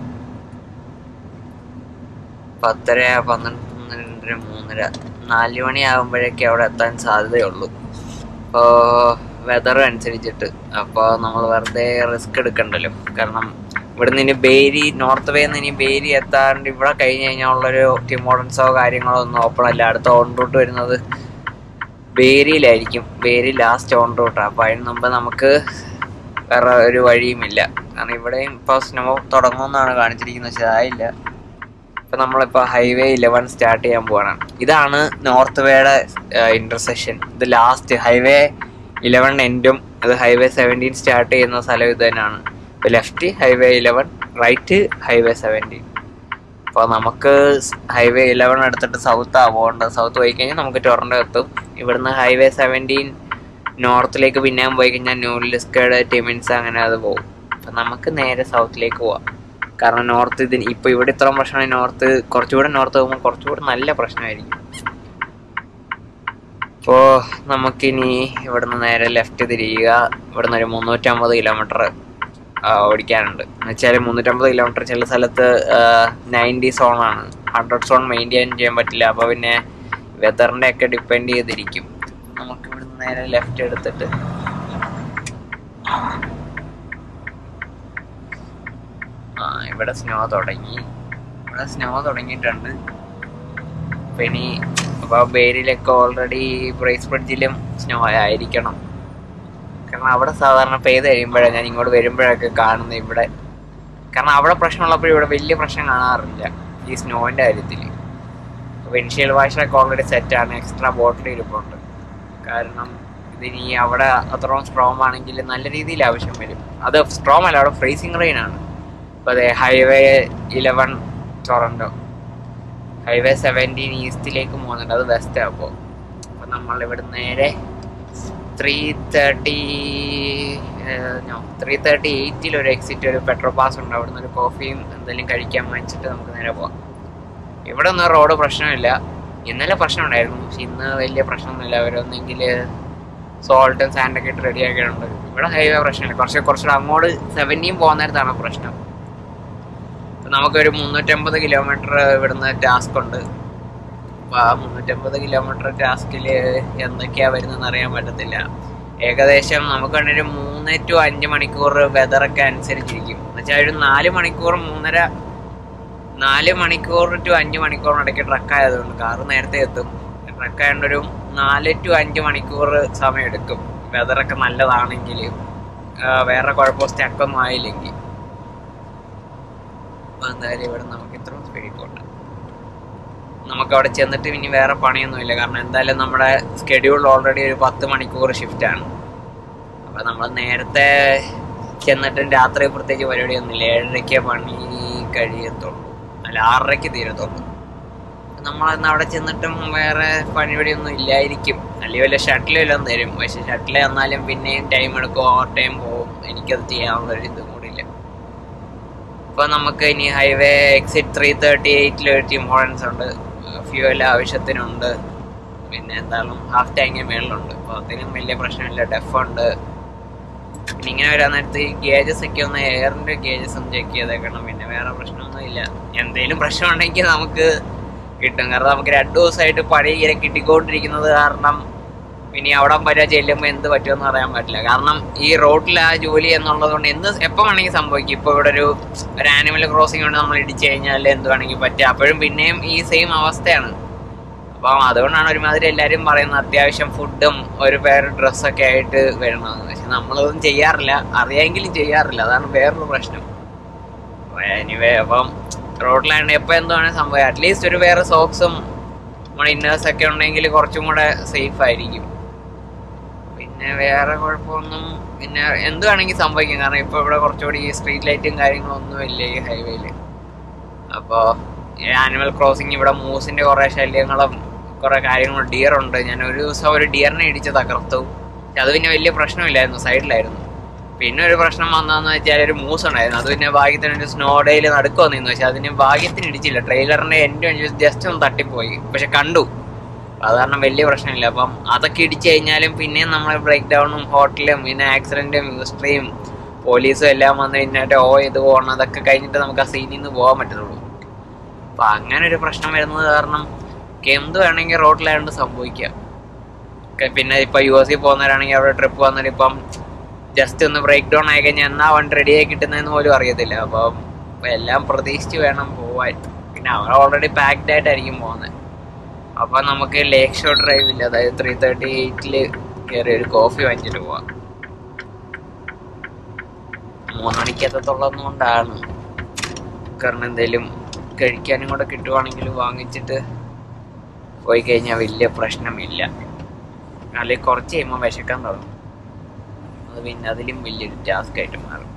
പത്തര പന്ത്രണ്ട് പന്ത്രണ്ടര മൂന്നര നാല് മണി ആകുമ്പോഴേക്കേ അവിടെ എത്താൻ സാധ്യതയുള്ളൂ അപ്പോൾ വെതർ അനുസരിച്ചിട്ട് അപ്പോൾ നമ്മൾ വെറുതെ റിസ്ക് എടുക്കണ്ടല്ലോ കാരണം ഇവിടുന്ന് ഇനി ബേരി നോർത്ത് വേന്ന് ഇനി ബേരി എത്താണ്ട് ഇവിടെ കഴിഞ്ഞ് കഴിഞ്ഞാൽ ഉള്ളൊരു ടിമോഡൻസോ കാര്യങ്ങളോ ഒന്നും ഓപ്പൺ അല്ല അടുത്ത ഓൺ റൂട്ട് വരുന്നത് ബേരിയിലായിരിക്കും ബേരി ലാസ്റ്റ് ഓൺ റൂട്ടാണ് അപ്പോൾ അതിന് മുമ്പ് നമുക്ക് വേറെ ഒരു വഴിയുമില്ല കാരണം ഇവിടെയും ഇപ്പോൾ സ്നോ തുടങ്ങുമെന്നാണ് കാണിച്ചിരിക്കുന്നത് പക്ഷെ ആയില്ല ഇപ്പൊ നമ്മളിപ്പോ ഹൈവേ ഇലവൻ സ്റ്റാർട്ട് ചെയ്യാൻ പോവാണ് ഇതാണ് നോർത്ത് വേയുടെ ഇന്റർസെക്ഷൻ ഇത് ലാസ്റ്റ് ഹൈവേ ഇലവൻ എൻഡും അത് ഹൈവേ സെവൻറ്റീൻ സ്റ്റാർട്ട് ചെയ്യുന്ന സ്ഥലം ഇത് തന്നെയാണ് ഇപ്പൊ left highway eleven right highway seventeen അപ്പോൾ നമുക്ക് ഹൈവേ ഇലവൻ എടുത്തിട്ട് സൗത്ത് ആ പോകേണ്ടത് സൗത്ത് പോയി കഴിഞ്ഞാൽ നമുക്ക് ടൊറൻറ്റോ എത്തും ഇവിടുന്ന് ഹൈവേ സെവൻറ്റീൻ നോർത്തിലേക്ക് പിന്നെയും പോയി കഴിഞ്ഞാൽ ന്യൂലിസ്കേഡ് ടിമിൻസ് അങ്ങനെ അത് പോകും അപ്പം നമുക്ക് നേരെ സൗത്തിലേക്ക് പോവാം കാരണം നോർത്ത് ഇതിന് ഇപ്പോൾ ഇവിടെ ഇത്ര പ്രശ്നമാണ് നോർത്ത് കുറച്ചുകൂടെ നോർത്ത് പോകുമ്പോൾ കുറച്ചുകൂടെ നല്ല പ്രശ്നമായിരിക്കും അപ്പോൾ നമുക്കിനി ഇവിടുന്ന് നേരെ ലെഫ്റ്റ് തിരിയുക ഇവിടുന്ന് ഒരു മുന്നൂറ്റമ്പത് കിലോമീറ്റർ ഓടിക്കാനുണ്ട് എന്ന് വെച്ചാൽ മുന്നൂറ്റമ്പത് കിലോമീറ്റർ ചില സ്ഥലത്ത് നയൻറ്റി സോണാണ് ഹൺഡ്രഡ് സോൺ മെയിൻറ്റെയിൻ ചെയ്യാൻ പറ്റില്ല അപ്പോൾ പിന്നെ വെതറിൻ്റെ ഒക്കെ ഡിപ്പെൻഡ് ചെയ്തിരിക്കും നമുക്ക് ഇവിടുന്ന് നേരെ ലെഫ്റ്റ് എടുത്തിട്ട് ആ ഇവിടെ സ്നോ തുടങ്ങി ഇവിടെ സ്നോ തുടങ്ങിയിട്ടുണ്ട് അപ്പൊ ഇനി അപ്പൊ ബേരിലൊക്കെ ഓൾറെഡി ബ്രേസ് ബ്രിഡ്ജിലും സ്നോ ആയിരിക്കണം കാരണം കാരണം അവിടെ സാധാരണ പെയ്ത് കഴിയുമ്പോഴാണ് ഞാൻ ഇങ്ങോട്ട് വരുമ്പോഴൊക്കെ കാണുന്നത് ഇവിടെ കാരണം അവിടെ പ്രശ്നമുള്ളപ്പോൾ ഇവിടെ വലിയ പ്രശ്നം കാണാറില്ല ഈ സ്നോവിൻ്റെ കാര്യത്തിൽ വിൻഷീൽഡ് വാഷറൊക്കെ ഓൾറെഡി സെറ്റാണ് എക്സ്ട്രാ ബോട്ടിൽ ഇരിപ്പുണ്ട് കാരണം ഇതിനി അവിടെ അത്രയും സ്ട്രോങ് ആണെങ്കിൽ നല്ല രീതിയിൽ ആവശ്യം വരും അത് സ്ട്രോങ് അല്ല അവിടെ ഫ്രീസിങ് റെയിൻ ആണ് ഇപ്പോൾ അതെ highway eleven Toronto highway seventeen ഈസ്റ്റിലേക്ക് പോകുന്നുണ്ട് അത് വെസ്റ്റ് അപ്പോൾ അപ്പോൾ നമ്മൾ ഇവിടെ നേരെ ത്രീ തേർട്ടി ത്രീ തേർട്ടി എയ്റ്റിൽ ഒരു എക്സിറ്റ് ഒരു പെട്രോൾ പാസ് ഉണ്ട് അവിടുന്ന് ഒരു കോഫിയും എന്തെങ്കിലും കഴിക്കാൻ വാങ്ങിച്ചിട്ട് നമുക്ക് നേരെ പോവാം ഇവിടെ ഒന്നും റോഡ് പ്രശ്നമില്ല ഇന്നലെ പ്രശ്നം ഉണ്ടായിരുന്നു പക്ഷെ ഇന്ന് വലിയ പ്രശ്നമൊന്നുമില്ല അവരൊന്നെങ്കിൽ സോൾട്ടും സാൻഡൊക്കെ ഇട്ട് റെഡി ആക്കിയിട്ടുണ്ട് ഇവിടെ ഹൈവേ പ്രശ്നമില്ല കുറച്ച് കുറച്ചുകൂടെ അങ്ങോട്ട് സെവൻറ്റീൻ പോകുന്ന നേരത്താണ് പ്രശ്നം ഇപ്പൊ നമുക്കൊരു മുന്നൂറ്റമ്പത് കിലോമീറ്റർ ഇവിടുന്ന് ടാസ്ക് ഉണ്ട് അപ്പോൾ ആ മുന്നൂറ്റമ്പത് കിലോമീറ്റർ ടാസ്കിൽ എന്തൊക്കെയാ വരുന്നതെന്ന് അറിയാൻ പറ്റത്തില്ല ഏകദേശം നമുക്ക് ഒരു മൂന്ന് ടു അഞ്ച് മണിക്കൂർ വെതറൊക്കെ അനുസരിച്ചിരിക്കും എന്നുവെച്ചാൽ ഒരു നാല് മണിക്കൂർ മൂന്നര നാല് മണിക്കൂർ ടു അഞ്ച് മണിക്കൂറിനിടയ്ക്ക് ട്രക്ക് ആയതുകൊണ്ട് കാറ് നേരത്തെ എത്തും ട്രക്ക് ആയതുകൊണ്ട് ഒരു നാല് ടു അഞ്ച് മണിക്കൂർ സമയം എടുക്കും വെതറൊക്കെ നല്ലതാണെങ്കിൽ വേറെ കുഴപ്പമോ സ്റ്റക്കൊന്നും ആയില്ലെങ്കിൽ അപ്പോൾ എന്തായാലും ഇവിടെ നമുക്ക് ഇത്രയും സ്പീഡിൽ പോകണ്ട നമുക്ക് അവിടെ ചെന്നിട്ട് ഇനി വേറെ പണിയൊന്നുമില്ല കാരണം എന്തായാലും നമ്മുടെ സ്കെഡ്യൂൾ ഓൾറെഡി ഒരു പത്ത് മണിക്കൂർ ഷിഫ്റ്റാണ് അപ്പോൾ നമ്മൾ നേരത്തെ ചെന്നിട്ടും രാത്രി പ്രത്യേകിച്ച് പരിപാടിയൊന്നുമില്ല ഏഴരയ്ക്ക് പണി കഴിയത്തുള്ളൂ അല്ല ആറരയ്ക്ക് തീരത്തുള്ളൂ നമ്മളന്ന് അവിടെ ചെന്നിട്ടും വേറെ പരിപാടിയൊന്നും ഇല്ലായിരിക്കും അല്ലെങ്കിൽ വല്ല ഷട്ടിൽ വല്ലതും തരും പക്ഷെ ഷട്ടിൽ തന്നാലും പിന്നെയും ടൈം എടുക്കും ഓവർ ടൈം പോകും എനിക്കത് ചെയ്യാനുള്ള ഒരു ഇതും കൂടി ഇല്ല ഇപ്പൊ നമുക്ക് ഇനി ഹൈവേ എക്സിറ്റ് ത്രീ തേർട്ടി എയ്റ്റിൽ ഒരു ഇമ്പോർട്ടൻസ് ഉണ്ട് ഫ്യൂവൽ ആവശ്യത്തിനുണ്ട് പിന്നെ എന്തായാലും ഹാഫ് ടാങ്കിന് മേളിലുണ്ട് അപ്പോൾ അതിനും വലിയ പ്രശ്നമില്ല ഡെഫ് ഉണ്ട് പിന്നെ ഇങ്ങനെ വരാൻ നേരത്ത് ഈ ഗേജസ് ഒക്കെ ഒന്ന് എയറിന്റെ ഗേജസ് ഒന്ന് ചെക്ക് ചെയ്തേക്കണം പിന്നെ വേറെ പ്രശ്നമൊന്നും ഇല്ല എന്തെങ്കിലും പ്രശ്നമുണ്ടെങ്കിൽ നമുക്ക് കിട്ടും കാരണം നമുക്ക് രണ്ടു ദിവസമായിട്ട് പഴയ ഇങ്ങനെ കിട്ടിക്കൊണ്ടിരിക്കുന്നത് കാരണം ഇനി അവിടെ വരെ ചെല്ലുമ്പോൾ എന്ത് പറ്റുമെന്ന് പറയാൻ പറ്റില്ല കാരണം ഈ റോഡിൽ ആ ജോലി എന്നുള്ളത് കൊണ്ട് എന്ത് എപ്പോൾ വേണമെങ്കിൽ സംഭവിക്കും ഇപ്പോൾ ഇവിടെ ഒരു ഒരു ആനിമൽ ക്രോസിംഗ് കൊണ്ട് നമ്മൾ ഇടിച്ചു കഴിഞ്ഞാൽ എന്ത് വേണമെങ്കിൽ പറ്റുക അപ്പോഴും പിന്നെയും ഈ സെയിം അവസ്ഥയാണ് അപ്പം അതുകൊണ്ടാണ് ഒരുമാതിരി എല്ലാവരും പറയുന്നത് അത്യാവശ്യം ഫുഡും ഒരു പേര് ഡ്രസ്സൊക്കെ ആയിട്ട് വരണമെന്ന് പക്ഷെ നമ്മളതൊന്നും ചെയ്യാറില്ല അറിയാമെങ്കിലും ചെയ്യാറില്ല അതാണ് വേറൊരു പ്രശ്നം എനിവേ അപ്പം റോഡിലാണ്ട് എപ്പോൾ എന്താണ് സംഭവം അറ്റ്ലീസ്റ്റ് ഒരു വേറെ സോക്സും നമ്മുടെ ഇന്നേഴ്സ് ഒക്കെ ഉണ്ടെങ്കിൽ കുറച്ചും കൂടെ സേഫ് ആയിരിക്കും പിന്നെ വേറെ കുഴപ്പമൊന്നും പിന്നെ എന്ത് വേണമെങ്കിൽ സംഭവിക്കും കാരണം ഇപ്പോൾ ഇവിടെ കുറച്ചുകൂടി സ്ട്രീറ്റ് ലൈറ്റും കാര്യങ്ങളൊന്നും ഇല്ല ഈ ഹൈവേയിൽ അപ്പോൾ ആനിമൽ ക്രോസിംഗ് ഇവിടെ മൂസിന്റെ കുറേ ശല്യങ്ങളും കുറേ കാര്യങ്ങളും ഡിയർ ഉണ്ട് ഞാൻ ഒരു ദിവസം ഒരു ഡിയറിനെ ഇടിച്ച് തകർത്തു പക്ഷെ അത് പിന്നെ വലിയ പ്രശ്നമില്ലായിരുന്നു സൈഡിലായിരുന്നു പിന്നെ ഒരു പ്രശ്നം വന്നതെന്ന് വെച്ചാൽ ഒരു മൂസ് ഉണ്ടായിരുന്നു അത് പിന്നെ ഭാഗ്യത്തിന് ഒരു സ്നോ ഡേയിൽ നടുക്ക് വന്നിരുന്നു പക്ഷെ അതിന് ഭാഗ്യത്തിന് ഇടിച്ചില്ല ട്രെയിലറിന്റെ എൻ്റെ ജസ്റ്റ് ഒന്ന് തട്ടിപ്പോയി പക്ഷെ കണ്ടു അത് കാരണം വലിയ പ്രശ്നമില്ല അപ്പം അതൊക്കെ ഇടിച്ചു കഴിഞ്ഞാലും പിന്നെയും നമ്മളെ ബ്രേക്ക് ഡൗണും ഹോട്ടലും പിന്നെ ആക്സിഡന്റും ഹിസ്റ്ററിയും പോലീസും എല്ലാം വന്ന് കഴിഞ്ഞിട്ട് ഓ ഇത് പോകണം അതൊക്കെ കഴിഞ്ഞിട്ട് നമുക്ക് ആ സീനിൽ നിന്ന് പോകാൻ പറ്റുള്ളൂ അപ്പൊ അങ്ങനെ ഒരു പ്രശ്നം വരുന്നത് കാരണം എന്ത് വേണമെങ്കിൽ റോഡിലായതുകൊണ്ട് സംഭവിക്കാം ഒക്കെ പിന്നെ ഇപ്പൊ യു എസ് സി പോകുന്നവരാണെങ്കിൽ അവിടെ ട്രിപ്പ് വന്നിട്ട് ഇപ്പം ജസ്റ്റ് ഒന്ന് ബ്രേക്ക് ഡൗൺ ആയി കഴിഞ്ഞാൽ എന്നാ വണ്ടി റെഡി ആയി കിട്ടുന്നതെന്ന് പോലും അറിയത്തില്ല അപ്പം ഇപ്പൊ എല്ലാം പ്രതീക്ഷിച്ച് വേണം പോവാൻ പിന്നെ അവർ ഓൾറെഡി പാക്ഡ് ആയിട്ടായിരിക്കും പോകുന്നത് അപ്പൊ നമുക്ക് ലേക്ക് ഷോ ഡ്രൈവ് ഇല്ല അതായത് ത്രീ തേർട്ടി എയ്റ്റില് കയറി ഒരു കോഫി വാങ്ങിച്ചിട്ട് പോവാം മൂന്ന് മണിക്ക് എത്തത്തുള്ളത് കൊണ്ടാണ് കാരണം എന്തേലും കഴിക്കാനും കൂടെ കിട്ടുവാണെങ്കിൽ വാങ്ങിച്ചിട്ട് പോയി കഴിഞ്ഞാൽ വലിയ പ്രശ്നമില്ല അല്ലെങ്കിൽ കുറച്ച് കഴിയുമ്പോൾ വിശക്കാൻ തുടങ്ങും അത് പിന്നെ അതിലും വലിയൊരു ടാസ്ക് ആയിട്ട് മാറും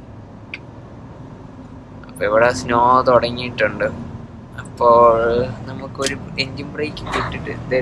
അപ്പൊ ഇവിടെ സ്നോ തുടങ്ങിയിട്ടുണ്ട് അപ്പോൾ നമുക്കൊരു എൻജിൻ ബ്രേക്ക് ഇട്ടിട്ട്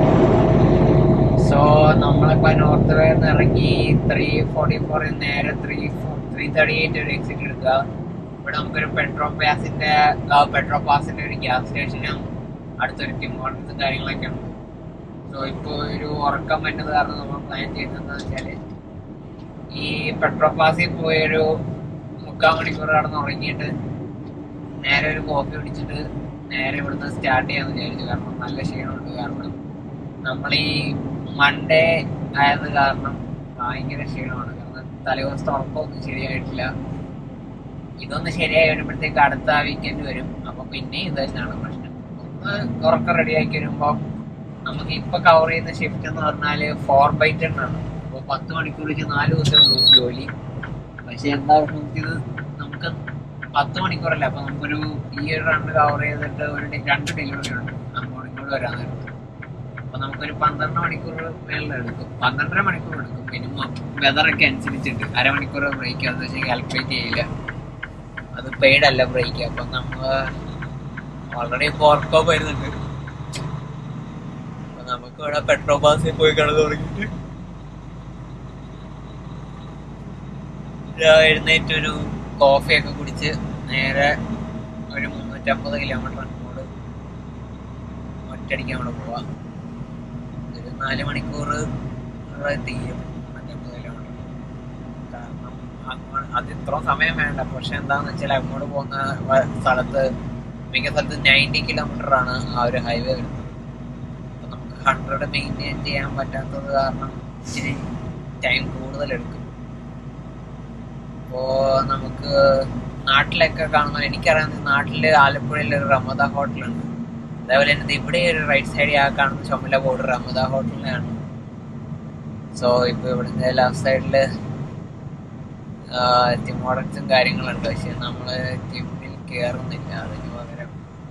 സോ നമ്മളിപ്പോ നോർത്ത് വേന്ന് ഇറങ്ങി ത്രീ ഫോർട്ടി ഫോറിൽ നേരെ ത്രീ ത്രീ തേർട്ടി എയ്റ്റ് ഒരു എക്സിറ്റ് എടുക്കുക ഇവിടെ നമുക്കൊരു പെട്രോൾ പാസിന്റെ പെട്രോൾ പാസിന്റെ ഒരു ഗ്യാസ് സ്റ്റേഷനും അടുത്തൊരു ടിമോട്ടൻസും കാര്യങ്ങളൊക്കെ ഉണ്ട് സോ ഇപ്പോൾ ഒരു ഉറക്കം വരുന്നത് കാരണം നമ്മൾ പ്ലാൻ ചെയ്യുന്നത് വെച്ചാല് ഈ പെട്രോൾ പാസിൽ പോയൊരു മുക്കാൽ മണിക്കൂർ കടന്ന് ഉറങ്ങിയിട്ട് നേരെ ഒരു കോഫി കുടിച്ചിട്ട് നേരെ ഇവിടുന്ന് സ്റ്റാർട്ട് ചെയ്യാന്ന് വിചാരിച്ചു കാരണം നല്ല ക്ഷീണമുണ്ട് കാരണം നമ്മൾ ഈ മൺഡേ ആയത് കാരണം ഭയങ്കര ക്ഷീണമാണ് കാരണം തലേദിവസത്തെ ഉറക്കമൊന്നും ശരിയായിട്ടില്ല ഇതൊന്ന് ശരിയായി വരുമ്പോഴത്തേക്ക് അടുത്ത വീക്കെൻഡ് വരും അപ്പൊ പിന്നെ ഇത് തന്നെയാണ് പ്രശ്നം ഒന്ന് ഉറക്കം റെഡിയാക്കി വരുമ്പോൾ നമുക്ക് ഇപ്പൊ കവർ ചെയ്യുന്ന ഷിഫ്റ്റ് എന്ന് പറഞ്ഞാല് ഫോർ ബൈ ടെൻ ആണ് അപ്പൊ പത്ത് മണിക്കൂർ വെച്ച് നാല് ദിവസമേ ഉള്ളൂ ജോലി പക്ഷെ എന്താ ഇത് നമുക്ക് പത്ത് മണിക്കൂറല്ല അപ്പൊ നമുക്കൊരു ഈ ഒരു റൺ കവർ ചെയ്തിട്ട് ഒരു ഡെ- രണ്ട് ഡെലിവറി ഉണ്ട് അങ്ങോട്ടും ഇങ്ങോട്ടും വരാൻ നേരത്ത് അപ്പൊ നമുക്കൊരു പന്ത്രണ്ട് മണിക്കൂർ മേളിൽ എടുക്കും പന്ത്രണ്ടര മണിക്കൂർ എടുക്കും മിനിമം വെതറൊക്കെ അനുസരിച്ചിട്ട് അരമണിക്കൂർ ബ്രേക്ക് അത് പക്ഷേ കാൽക്കുലേറ്റ് ചെയ്യില്ല അത് പെയ്ഡ് അല്ല ബ്രേക്ക് അപ്പൊ നമ്മൾ ഓൾറെഡി ഫോർക്കോ വരുന്നുണ്ട് അപ്പൊ നമുക്ക് ഇവിടെ പെട്രോൾ പാസിൽ പോയി കിടന്നു തുടങ്ങിയിട്ട് രാവിലെ എഴുന്നേറ്റ് ഒരു കോഫിയൊക്കെ കുടിച്ച് നേരെ ഒരു മുന്നൂറ്റമ്പത് കിലോമീറ്റർ അങ്ങോട്ട് ഒറ്റയടിക്ക് അങ്ങോട്ട് പോവാം ഒരു നാല് മണിക്കൂർ ഇവിടെ തീരും മുന്നൂറ്റമ്പത് കിലോമീറ്റർ കാരണം അങ്ങോട്ട് അത് ഇത്ര സമയം വേണ്ട പക്ഷെ എന്താന്ന് വെച്ചാൽ അങ്ങോട്ട് പോകുന്ന വ- സ്ഥലത്ത് മിക്ക സ്ഥലത്ത് നയൻറ്റി കിലോമീറ്റർ ആണ് ആ ഒരു ഹൈവേ വരുന്നത് അപ്പൊ നമുക്ക് ഹൺഡ്രഡ് മെയിൻറ്റെയിൻ ചെയ്യാൻ പറ്റാത്തത് കാരണം ഇച്ചിരി ടൈം കൂടുതലെടുക്കും അപ്പോ നമുക്ക് നാട്ടിലൊക്കെ കാണുന്ന എനിക്കറിയാവുന്ന നാട്ടില് ആലപ്പുഴയിൽ ഒരു റമദ ഹോട്ടലുണ്ട് അതേപോലെ തന്നെ ഇവിടെ ഒരു റൈറ്റ് സൈഡിൽ ആ കാണുന്ന ചുമല ബോർഡ് റമദ ഹോട്ടലിനാണ് സോ ഇപ്പൊ ഇവിടുത്തെ ലെഫ്റ്റ് സൈഡില് ടിമോഡക്സും കാര്യങ്ങളുണ്ട് പക്ഷെ നമ്മള് ടിമ്മിൽ കേറുന്നില്ല അതിന് പകരം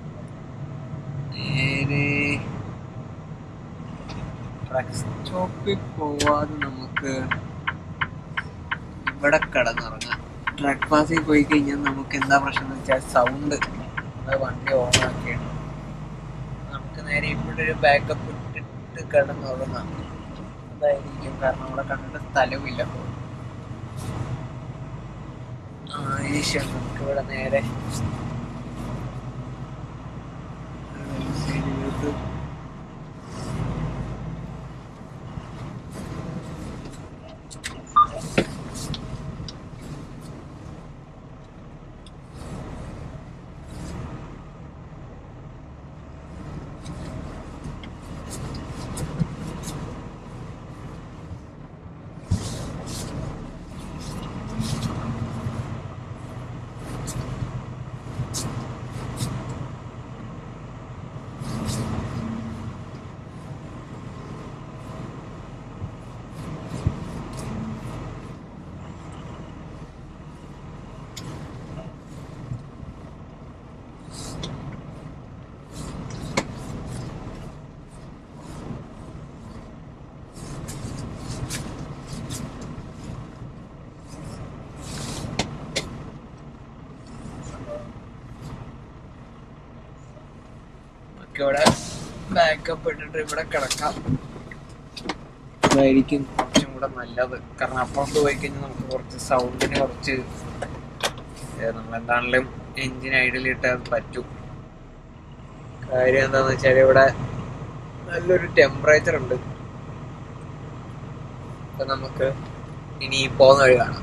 നേരെ ട്രക്ക് സ്റ്റോപ്പിൽ പോവാതെ നമുക്ക് ഇവിടെ കിടന്നിറങ്ങാം ട്രക്ക് പാസിൽ പോയി കഴിഞ്ഞാൽ നമുക്ക് എന്താ പ്രശ്നം എന്ന് വെച്ചാൽ സൗണ്ട് വണ്ടി ഓൺ ആക്കിയാണ് നമുക്ക് നേരെ ഇവിടെ ഒരു ബാക്കപ്പ് ഇട്ടിട്ട് കിടന്നുറങ്ങാം അതായിരിക്കും കാരണം അവിടെ കണ്ടിട്ട് സ്ഥലവുമില്ല ആ ഈശ്വര നമുക്ക് ഇവിടെ നേരെ സൈഡിലോട്ട് നമുക്ക് ഇവിടെ ബാക്കപ്പ് ഇട്ടിട്ട് ഇവിടെ കിടക്കാം അതായിരിക്കും കുറച്ചും കൂടെ നല്ലത് കാരണം അപ്പുറത്ത് പോയി കഴിഞ്ഞാൽ നമുക്ക് കുറച്ച് സൗണ്ടിന് കുറച്ച് നമ്മൾ എന്താണെങ്കിലും എഞ്ചിൻ ഐഡിലിട്ട് അത് പറ്റും കാര്യം എന്താന്ന് വെച്ചാൽ ഇവിടെ നല്ലൊരു ടെമ്പറേച്ചർ ഉണ്ട് അപ്പൊ നമുക്ക് ഇനി പോകുന്ന വഴി കാണാം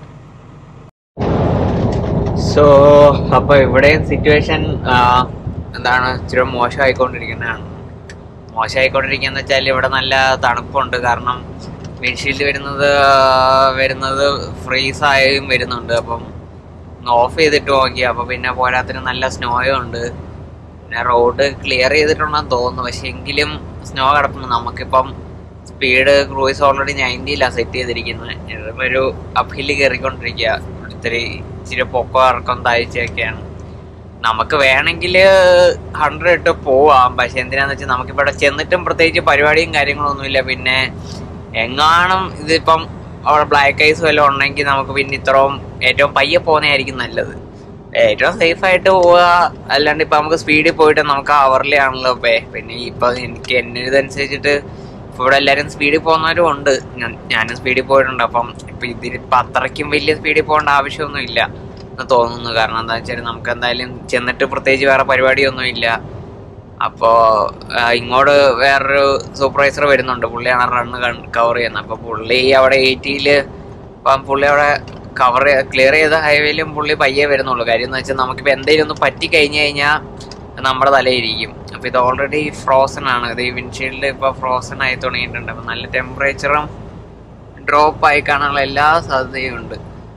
സോ അപ്പൊ ഇവിടെ സിറ്റുവേഷൻ എന്താണ് ഇച്ചിരി മോശമായിക്കൊണ്ടിരിക്കുന്നതാണ് മോശമായിക്കൊണ്ടിരിക്കുന്ന വെച്ചാൽ ഇവിടെ നല്ല തണുപ്പുണ്ട് കാരണം വിൻഷീൽഡ് വരുന്നത് ആ, വരുന്നത് ഫ്രീസായും വരുന്നുണ്ട് അപ്പം ഒന്ന് ഓഫ് ചെയ്തിട്ട് നോക്കി അപ്പൊ പിന്നെ പോരാത്തിന് നല്ല സ്നോയും ഉണ്ട് പിന്നെ റോഡ് ക്ലിയർ ചെയ്തിട്ടുണ്ടെന്ന് തോന്നുന്നു പക്ഷെ എങ്കിലും സ്നോ കിടപ്പുണ്ട് നമുക്കിപ്പം സ്പീഡ് ക്രൂയിസ് ഓൾറെഡി നയൻറ്റിയിലാണ് സെറ്റ് ചെയ്തിരിക്കുന്നത് ഇതിപ്പോ ഒരു അപ്ഹില് കയറിക്കൊണ്ടിരിക്കുക ഇത്തിരി ഇച്ചിരി പൊക്കം ഇറക്കം താഴ്ചയൊക്കെയാണ് നമുക്ക് വേണമെങ്കിൽ ഹൺഡ്രഡ് ഇട്ട് പോവാം പക്ഷെ എന്തിനാന്ന് വെച്ചാൽ നമുക്കിവിടെ ചെന്നിട്ടും പ്രത്യേകിച്ച് പരിപാടിയും കാര്യങ്ങളൊന്നുമില്ല പിന്നെ എങ്ങാനും ഇതിപ്പം അവിടെ ബ്ലാക്ക് ഐസ് വല്ലതും ഉണ്ടെങ്കിൽ നമുക്ക് പിന്നെ ഇത്രയും ഏറ്റവും പയ്യെ പോകുന്നതായിരിക്കും നല്ലത് ഏറ്റവും സേഫ് ആയിട്ട് പോവുക അല്ലാണ്ട് ഇപ്പൊ നമുക്ക് സ്പീഡിൽ പോയിട്ട് നമുക്ക് അവറിലേ ആണല്ലോ പേ പിന്നെ ഇപ്പൊ എനിക്ക് എന്നെ ഇതനുസരിച്ചിട്ട് ഇപ്പൊ ഇവിടെ എല്ലാരും സ്പീഡിൽ പോകുന്നവരും ഉണ്ട് ഞാൻ- ഞാനും സ്പീഡിൽ പോയിട്ടുണ്ട് അപ്പം ഇപ്പൊ ഇതിൽ ഇപ്പൊ അത്രയ്ക്കും വലിയ സ്പീഡിൽ പോകേണ്ട ആവശ്യമൊന്നും ഇല്ല എന്ന് തോന്നുന്നു കാരണം എന്താ വെച്ചാൽ നമുക്ക് എന്തായാലും ചെന്നിട്ട് പ്രത്യേകിച്ച് വേറെ പരിപാടിയൊന്നും ഇല്ല അപ്പോ ആ, ഇങ്ങോട്ട് വേറൊരു സൂപ്പർവൈസർ വരുന്നുണ്ട് പുള്ളിയാണ് റണ്ണ് കവർ ചെയ്യുന്നത് അപ്പൊ പുള്ളി അവിടെ എയ്റ്റിയില് ഇപ്പം പുള്ളി അവിടെ കവർ ക്ലിയർ ചെയ്ത ഹൈവേയിലും പുള്ളി പയ്യെ വരുന്നുള്ളൂ കാര്യം എന്ന് വെച്ചാൽ നമുക്കിപ്പോ എന്തെങ്കിലും ഒന്ന് പറ്റി കഴിഞ്ഞു കഴിഞ്ഞാൽ നമ്മുടെ തലയിരിക്കും അപ്പൊ ഇത് ഓൾറെഡി ഫ്രോസൺ ആണ് ഇത് ഈ വിൻഷീൽഡ് ഇപ്പൊ ഫ്രോസൺ ആയി തുടങ്ങിയിട്ടുണ്ട് അപ്പൊ നല്ല ടെമ്പറേച്ചറും ഡ്രോപ്പ് ആയി കാണാനുള്ള എല്ലാ സാധ്യതയും ഉണ്ട്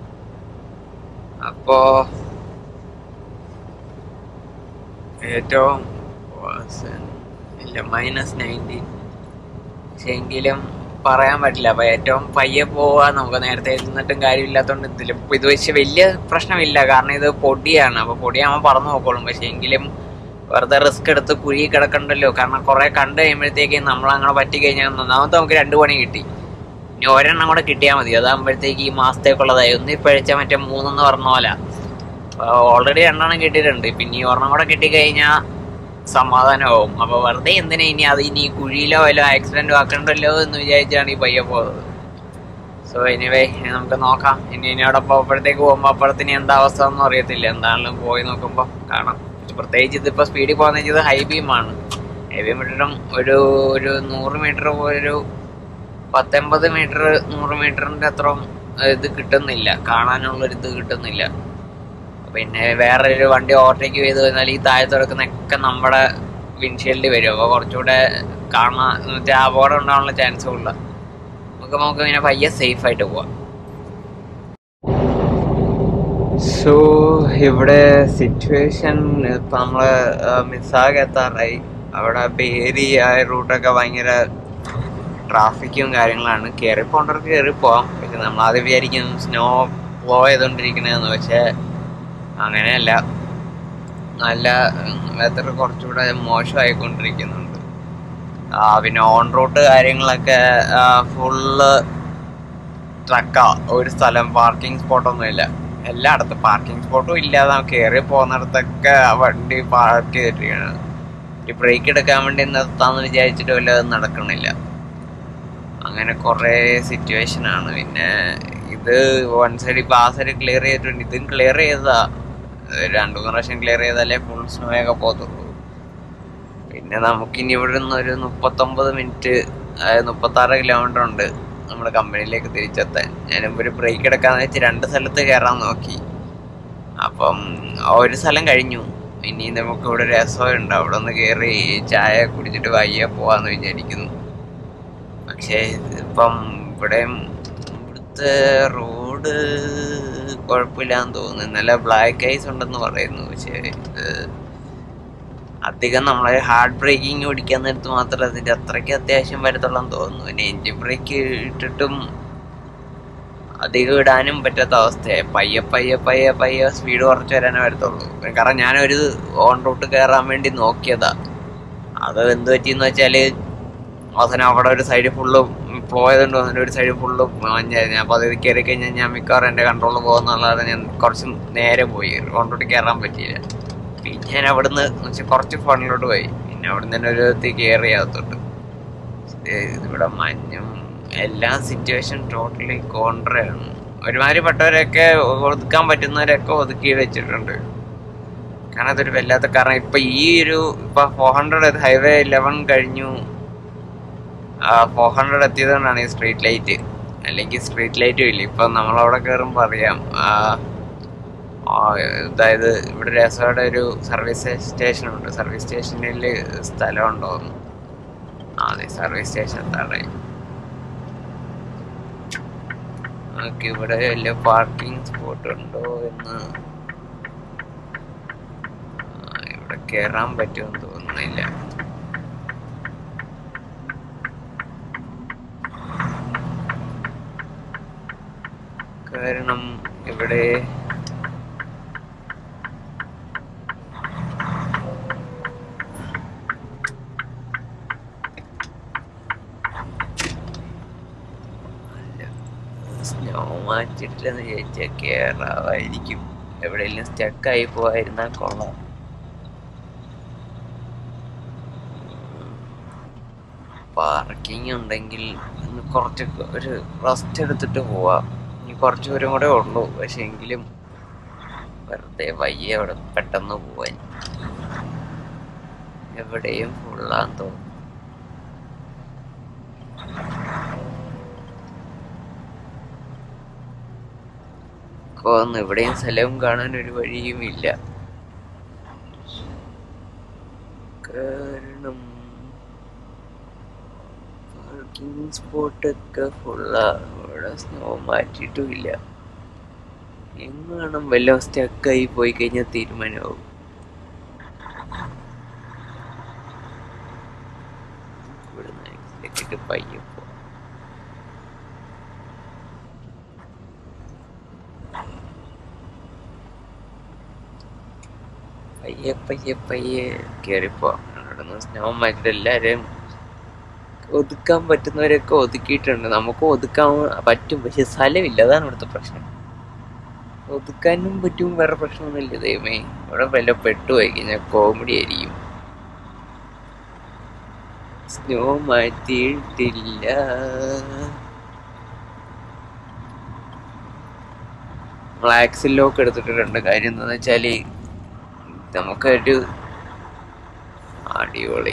അപ്പോ ഏറ്റവും worsen ഇല്ല മൈനസ് നയൻറ്റീൻ പക്ഷെ എങ്കിലും പറയാൻ പറ്റില്ല അപ്പൊ ഏറ്റവും പയ്യെ പോവാ നമുക്ക് നേരത്തെ ഇരുന്നിട്ടും കാര്യമില്ലാത്തതുകൊണ്ട് ഇതിൽ ഇത് വെച്ച് വലിയ പ്രശ്നമില്ല കാരണം ഇത് പൊടിയാണ് അപ്പൊ പൊടിയാകുമ്പോൾ പറന്നു നോക്കോളും പക്ഷെ എങ്കിലും വെറുതെ റിസ്ക് എടുത്ത് കുഴി കിടക്കണ്ടല്ലോ കാരണം കുറെ കണ്ടു കഴിയുമ്പോഴത്തേക്ക് നമ്മൾ അങ്ങനെ പറ്റി കഴിഞ്ഞാൽ ഒന്നാമത്തെ നമുക്ക് രണ്ടു പണി കിട്ടി ഇനി ഒരെണ്ണം കൂടെ കിട്ടിയാൽ മതി അതാകുമ്പോഴത്തേക്ക് ഈ മാസത്തേക്കുള്ളതായി ഒന്ന് ഇപ്പഴിച്ചാൽ മറ്റേ മൂന്നെന്ന് പറഞ്ഞ പോലെ ഓൾറെഡി രണ്ടെണ്ണം കിട്ടിയിട്ടുണ്ട് പിന്നെ ഈ ഒരെണ്ണം കൂടെ കിട്ടിക്കഴിഞ്ഞാൽ സമാധാനമാവും അപ്പൊ വെറുതെ എന്തിനാ ഇനി അത് ഇനി കുഴിയിലോ വല്ലോ ആക്സിഡന്റ് ആക്കണ്ടല്ലോ എന്ന് വിചാരിച്ചാണ് ഈ പയ്യെ പോകുന്നത് സോ എനിവേ നമുക്ക് നോക്കാം ഇനി ഇനി അവിടെ പോകുമ്പോഴത്തേക്ക് പോകുമ്പോൾ അപ്പുറത്തിന് എന്താ അവസ്ഥ ഒന്നും അറിയത്തില്ല എന്താണെങ്കിലും പോയി നോക്കുമ്പോൾ കാണാം പ്രത്യേകിച്ച് ഇതിപ്പോ സ്പീഡിൽ പോകുന്ന ഇത് ഹൈ ബീമാണ് ഹൈ ബീം ഇട്ടിട്ടും ഒരു ഒരു നൂറ് മീറ്റർ ഒരു പത്തൊമ്പത് മീറ്റർ നൂറ് മീറ്ററിന്റെ അത്രയും ഇത് കിട്ടുന്നില്ല കാണാനുള്ളൊരു ഇത് കിട്ടുന്നില്ല പിന്നെ വേറെ ഒരു വണ്ടി ഓവർടേക്ക് ചെയ്ത് കഴിഞ്ഞാൽ ഈ താഴത്ത് കിടക്കുന്നൊക്കെ നമ്മുടെ വിൻഷീൽഡിൽ വരും അപ്പോൾ കുറച്ചുകൂടെ കാണാൻ എന്ന് വെച്ചാൽ അപകടം ഉണ്ടാകാനുള്ള ചാൻസും ഉള്ള നമുക്ക് നമുക്ക് ഇങ്ങനെ പയ്യെ സേഫ് ആയിട്ട് പോവാം സോ ഇവിടെ സിറ്റുവേഷൻ ഇപ്പം നമ്മൾ മിസ്സാകെ എത്താറായി അവിടെ ബേരി ആ റൂട്ടൊക്കെ ഭയങ്കര ട്രാഫിക്കും കാര്യങ്ങളാണ് കയറി പോകേണ്ടവർക്ക് കയറി പോവാം പക്ഷെ നമ്മൾ ആദ്യം വിചാരിക്കും സ്നോ ഫ്ലോ ചെയ്തോണ്ടിരിക്കണേന്ന് പക്ഷെ അങ്ങനെയല്ല നല്ല വെതർ കുറച്ചുകൂടെ മോശമായിക്കൊണ്ടിരിക്കുന്നുണ്ട് ആ പിന്നെ ഓൺ റൂട്ട് കാര്യങ്ങളൊക്കെ ഫുള്ള് ട്രക്കാ ഒരു സ്ഥലം പാർക്കിംഗ് സ്പോട്ടൊന്നുമില്ല എല്ലായിടത്തും പാർക്കിംഗ് സ്പോട്ടും ഇല്ലാതെ കയറി പോകുന്നിടത്തൊക്കെ വണ്ടി പാർക്ക് ചെയ്തിട്ടിരിക്കുകയാണ് ഈ ബ്രേക്ക് എടുക്കാൻ വേണ്ടി നിർത്താന്ന് വിചാരിച്ചിട്ട് വല്ലതും നടക്കണില്ല അങ്ങനെ കുറേ സിറ്റുവേഷൻ ആണ് പിന്നെ ഇത് വൺ സൈഡ് ഇപ്പൊ ആ സൈഡ് ക്ലിയർ ചെയ്തിട്ടുണ്ട് ഇതും ക്ലിയർ ചെയ്തതാ രണ്ടു മൂന്ന് പ്രാവശ്യം ക്ലിയർ ചെയ്താലേ ഫുൾ സ്നോ ഒക്കെ പോകത്തുള്ളൂ പിന്നെ നമുക്കിനി ഇവിടെ നിന്ന് ഒരു മുപ്പത്തൊമ്പത് മിനിറ്റ് അതായത് മുപ്പത്തി ആറ് കിലോമീറ്റർ ഉണ്ട് നമ്മുടെ കമ്പനിയിലേക്ക് തിരിച്ചെത്താൻ ഞാനിപ്പോ ഒരു ബ്രേക്ക് എടുക്കാന്ന് വെച്ച് രണ്ട് സ്ഥലത്ത് കയറാൻ നോക്കി അപ്പം ഒരു സ്ഥലം കഴിഞ്ഞു ഇനി നമുക്ക് ഇവിടെ രസമുണ്ട് അവിടെ ഒന്ന് കയറി ചായ കുടിച്ചിട്ട് വയ്യ പോവാന്ന് വിചാരിക്കുന്നു പക്ഷേ ഇപ്പം ഇവിടെ ഇവിടുത്തെ റോഡ് കുഴപ്പമില്ലാന്ന് തോന്നുന്നു ഇന്നലെ ബ്ലാക്ക് ഐസ് ഉണ്ടെന്ന് പറയുന്നു പക്ഷേ ഇത് അധികം നമ്മളെ ഹാർഡ് ബ്രേക്കിംഗ് ഓടിക്കാൻ നേരത്ത് മാത്രമേ അതിന്റെ അത്രയ്ക്ക് അത്യാവശ്യം വരത്തുള്ളെന്ന് തോന്നുന്നു പിന്നെ എൻജിൻ ബ്രേക്ക് ഇട്ടിട്ടും അധികം ഇടാനും പറ്റാത്ത അവസ്ഥയായി പയ്യെ പയ്യെ പയ്യെ പയ്യെ സ്പീഡ് കുറച്ച് വരാനേ വരത്തുള്ളൂ കാരണം ഞാനൊരു ഓൺ റൂട്ട് കയറാൻ വേണ്ടി നോക്കിയതാ അത് എന്ത് പറ്റിയെന്ന് വെച്ചാല് അവസാനം അവിടെ ഒരു സൈഡ് ഫുള്ള് പോയതുകൊണ്ട് വന്നിട്ട് ഒരു സൈഡ് ഫുള്ള് മഞ്ഞായിരുന്നു അപ്പൊ അത് കയറി കഴിഞ്ഞാൽ ഞാൻ മിക്കവാറും എന്റെ കൺട്രോളിൽ പോകുന്നുള്ളതാണ് ഞാൻ കുറച്ച് നേരെ പോയി ഓൺ റൂട്ട് കയറാൻ പറ്റിയില്ല പിന്നെ ഞാൻ അവിടുന്ന് വെച്ചാൽ കുറച്ച് ഫോണിലോട്ട് പോയി പിന്നെ അവിടുന്ന് തന്നെ ഒരു എത്തി കയറി അകത്തോട്ട് ഇവിടെ മഞ്ഞും എല്ലാ സിറ്റുവേഷൻ ടോട്ടലി കോൺട്രയാണ് ഒരുമാതിരിപ്പെട്ടവരൊക്കെ ഒതുക്കാൻ പറ്റുന്നവരൊക്കെ ഒതുക്കി വെച്ചിട്ടുണ്ട് കാരണം അതൊരു വല്ലാത്ത കാരണം ഇപ്പൊ ഈ ഒരു ഇപ്പൊ ഫോർ ഹൺഡ്രഡ് ഹൈവേ ഇലവൻ കഴിഞ്ഞു ഫോർ ഹൺഡ്രഡ് എത്തിയത് കൊണ്ടാണ് ഈ സ്ട്രീറ്റ് ലൈറ്റ് അല്ലെങ്കിൽ സ്ട്രീറ്റ് ലൈറ്റും ഇല്ല ഇപ്പൊ നമ്മളവിടെ കയറുമ്പോൾ അറിയാം ആ, ആ, അതായത് ഇവിടെ രസയുടെ ഒരു സർവീസ് സ്റ്റേഷൻ ഉണ്ട് സർവീസ് സ്റ്റേഷനിൽ സ്ഥലം ഉണ്ടോന്ന് ആ, അതെ സർവീസ് സ്റ്റേഷൻ താഴെ നമുക്ക് ഇവിടെ വല്ല പാർക്കിംഗ് സ്പോട്ട് ഉണ്ടോ എന്ന് ആ, ഇവിടെ കേറാൻ പറ്റുമെന്ന് തോന്നുന്നില്ല കാരണം ഇവിടെ സ്നോ മാറ്റിട്ടില്ലെന്ന് ചോദിച്ചാൽ കേറാവായിരിക്കും എവിടെയെങ്കിലും സ്റ്റക്കായി പോവായിരുന്നാൽ കൊള്ളാം പാർക്കിംഗ് ഉണ്ടെങ്കിൽ ഇന്ന് കുറച്ച് ഒരു റെസ്റ്റ് എടുത്തിട്ട് പോവാം ഇനി കുറച്ച് ദൂരം കൂടെ ഉള്ളൂ പക്ഷെ എങ്കിലും വെറുതെ വയ്യ അവിടെ പെട്ടെന്ന് പോവാൻ എവിടെയും ഫുള്ളാന്ന് തോന്നുന്നു കൊന്ന് എവിടെയും സ്ഥലവും കാണാൻ ഒരു വഴിയും ഇല്ല കാരണം പാർക്കിംഗ് സ്പോട്ടൊക്കെ ഫുള്ളാ ഇവിടെ സ്നോ മാറ്റിയിട്ടും ഇല്ല എങ്ങാനും വല്ല സ്റ്റക്കായി പോയി കഴിഞ്ഞാൽ തീരുമാനമാവും ഇവിടുന്ന് exit ഇട്ടിട്ട് പയ്യെ പോവാം പയ്യെ പയ്യെ പയ്യെ കയറിപ്പോ അവിടുന്ന് സ്നോ മാറ്റിട്ട് എല്ലാവരെയും ഒതുക്കാൻ പറ്റുന്നവരൊക്കെ ഒതുക്കിയിട്ടുണ്ട് നമുക്ക് ഒതുക്കാൻ പറ്റും പക്ഷെ സ്ഥലമില്ല അതാണ് ഇവിടുത്തെ പ്രശ്നം ഒതുക്കാനും പറ്റും വേറെ പ്രശ്നമൊന്നുമില്ല ദൈവമേ ഇവിടെ വല്ല പെട്ടുപോയി കഴിഞ്ഞാൽ കോമഡി ആയിരിക്കും സ്നോ മാറ്റിയിട്ടില്ല നമ്മൾ ആക്സിൽ ലോക്ക് എടുത്തിട്ടുണ്ട് കാര്യം എന്താന്ന് വെച്ചാല് നമുക്കൊരു അടിപൊളി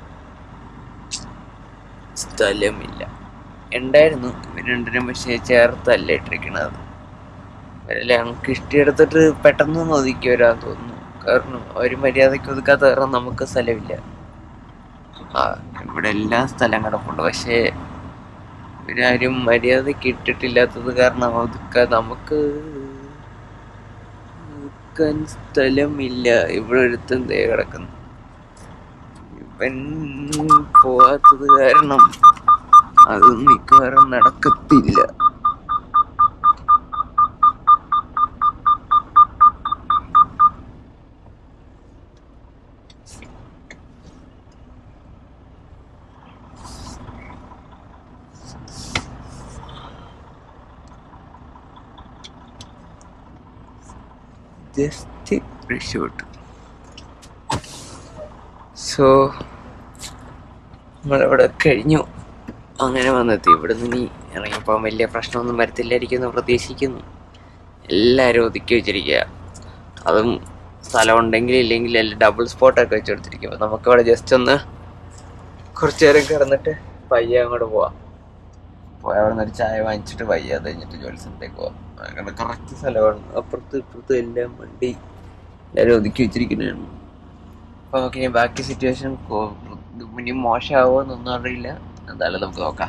സ്ഥലമില്ല ഉണ്ടായിരുന്നു ഇവർ രണ്ടിനും പക്ഷേ ചേർത്തല്ല ഇട്ടിരിക്കണത് ഇവരെല്ലാം ഞങ്ങൾക്ക് ഇഷ്ടിയെടുത്തിട്ട് പെട്ടെന്ന് ഒതുക്കി വരാൻ തോന്നുന്നു കാരണം ഒരു മര്യാദയ്ക്ക് ഒതുക്കാത്ത കാരണം നമുക്ക് സ്ഥലമില്ല ആ ഇവിടെ എല്ലാ സ്ഥലം കിടപ്പുണ്ട് പക്ഷേ ഇവരാരും മര്യാദയ്ക്ക് ഇട്ടിട്ടില്ലാത്തത് കാരണം ഒതുക്കാൻ നമുക്ക് ഒതുക്കാൻ സ്ഥലമില്ല ഇവിടെ ഒരുത്തൻ ദേ കിടക്കുന്നു ഇവൻ പോവാത്തത് കാരണം അത് മിക്കവാറും നടക്കത്തില്ല ജസ്റ്റ് റിഷോട്ട് സോ നമ്മളിവിടെ കഴിഞ്ഞു അങ്ങനെ വന്നെത്തി ഇവിടെ നിന്ന് ഇനി ഇറങ്ങിയപ്പോൾ വലിയ പ്രശ്നമൊന്നും വരത്തില്ലായിരിക്കും എന്ന് പ്രതീക്ഷിക്കുന്നു എല്ലാവരും ഒതുക്കി വെച്ചിരിക്കുക അതും സ്ഥലം ഉണ്ടെങ്കിൽ ഇല്ലെങ്കിൽ എല്ലാം ഡബിൾ സ്പോട്ടൊക്കെ വെച്ചെടുത്തിരിക്കും അപ്പോൾ നമുക്കിവിടെ ജസ്റ്റ് ഒന്ന് കുറച്ച് നേരം കിടന്നിട്ട് പയ്യെ അങ്ങോട്ട് പോവാം പോയി അവിടെ നിന്ന് ഒരു ചായ വാങ്ങിച്ചിട്ട് പയ്യെ അത് കഴിഞ്ഞിട്ട് ജോലി സ്ഥലത്തേക്ക് പോവാം അങ്ങനെ കറക്റ്റ് സ്ഥലമാണ് അപ്പുറത്തും ഇപ്പുറത്തും എല്ലാം വണ്ടി എല്ലാവരും ഒതുക്കി വെച്ചിരിക്കുന്നതാണ് അപ്പോൾ നമുക്ക് ഇനി ബാക്കി സിറ്റുവേഷൻ ഇനി മോശമാവോ എന്നൊന്നും അറിയില്ല എന്തായാലും നമുക്ക് നോക്കാം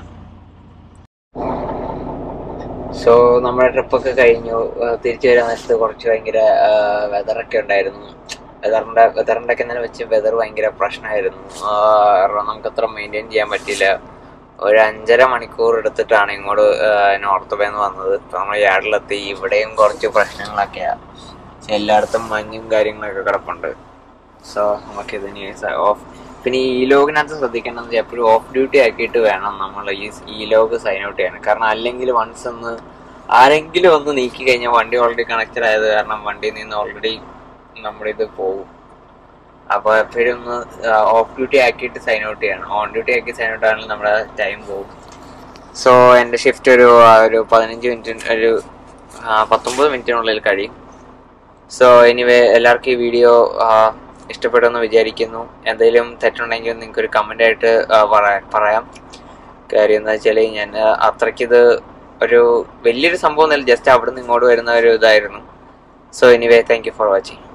സോ നമ്മുടെ ട്രിപ്പൊക്കെ കഴിഞ്ഞു ആ, തിരിച്ചു വരാൻ നേരത്ത് കുറച്ച് ഭയങ്കര വെതറൊക്കെ ഉണ്ടായിരുന്നു വെതറിന്റെ വെതറിന്റെ ഒക്കെ തന്നെ വെച്ച് വെതർ ഭയങ്കര പ്രശ്നമായിരുന്നു ആ, കാരണം നമുക്ക് അത്ര മെയിൻറ്റെയിൻ ചെയ്യാൻ പറ്റിയില്ല ഒരു അഞ്ചര മണിക്കൂർ എടുത്തിട്ടാണ് ഇങ്ങോട്ട് നോർത്ത് ബേന്ന് വന്നത് ഇപ്പൊ നമ്മൾ യാർഡിലെത്തി ഇവിടെയും കുറച്ച് പ്രശ്നങ്ങളൊക്കെയാ പക്ഷെ എല്ലായിടത്തും മഞ്ഞും കാര്യങ്ങളൊക്കെ കിടപ്പുണ്ട് സോ നമുക്കിത് ഇനി ഓഫ് പിന്നെ ഈ ലോഗിനകത്ത് ശ്രദ്ധിക്കേണ്ടത് എപ്പോഴും ഓഫ് ഡ്യൂട്ടി ആക്കിയിട്ട് വേണം നമ്മൾ ഈ ഈ ലോഗ് സൈൻ ഔട്ട് ചെയ്യാൻ കാരണം അല്ലെങ്കിൽ വൺസ് ഒന്ന് ആരെങ്കിലും ഒന്ന് നീക്കി കഴിഞ്ഞാൽ വണ്ടി ഓൾറെഡി കണക്റ്റഡ് ആയത് കാരണം വണ്ടിയിൽ നിന്ന് ഓൾറെഡി നമ്മുടെ ഇത് പോകും അപ്പോൾ എപ്പോഴും ഒന്ന് ഓഫ് ഡ്യൂട്ടി ആക്കിയിട്ട് സൈൻ ഔട്ട് ചെയ്യണം ഓൺ ഡ്യൂട്ടി ആക്കി സൈൻ ഔട്ട് ആണെങ്കിൽ നമ്മുടെ ടൈം പോകും സോ എൻ്റെ ഷിഫ്റ്റ് ഒരു ആ, ഒരു പതിനഞ്ച് മിനിറ്റ് ഒരു ആ, പത്തൊമ്പത് മിനിറ്റിനുള്ളിൽ കഴിയും സോ എനിവേ എല്ലാവർക്കും ഈ വീഡിയോ ഇഷ്ടപ്പെടുമെന്ന് വിചാരിക്കുന്നു എന്തെങ്കിലും തെറ്റുണ്ടെങ്കിൽ നിങ്ങൾക്ക് ഒരു കമൻ്റ് ആയിട്ട് ആ, പറയാ- പറയാം കാര്യം എന്താ വെച്ചാൽ ഞാൻ ആ, അത്രയ്ക്ക് ഇത് ഒരു വലിയൊരു സംഭവം ഒന്നുമില്ല ജസ്റ്റ് അവിടെ നിന്ന് ഇങ്ങോട്ട് വരുന്ന ഒരു ഇതായിരുന്നു so anyway thank you for watching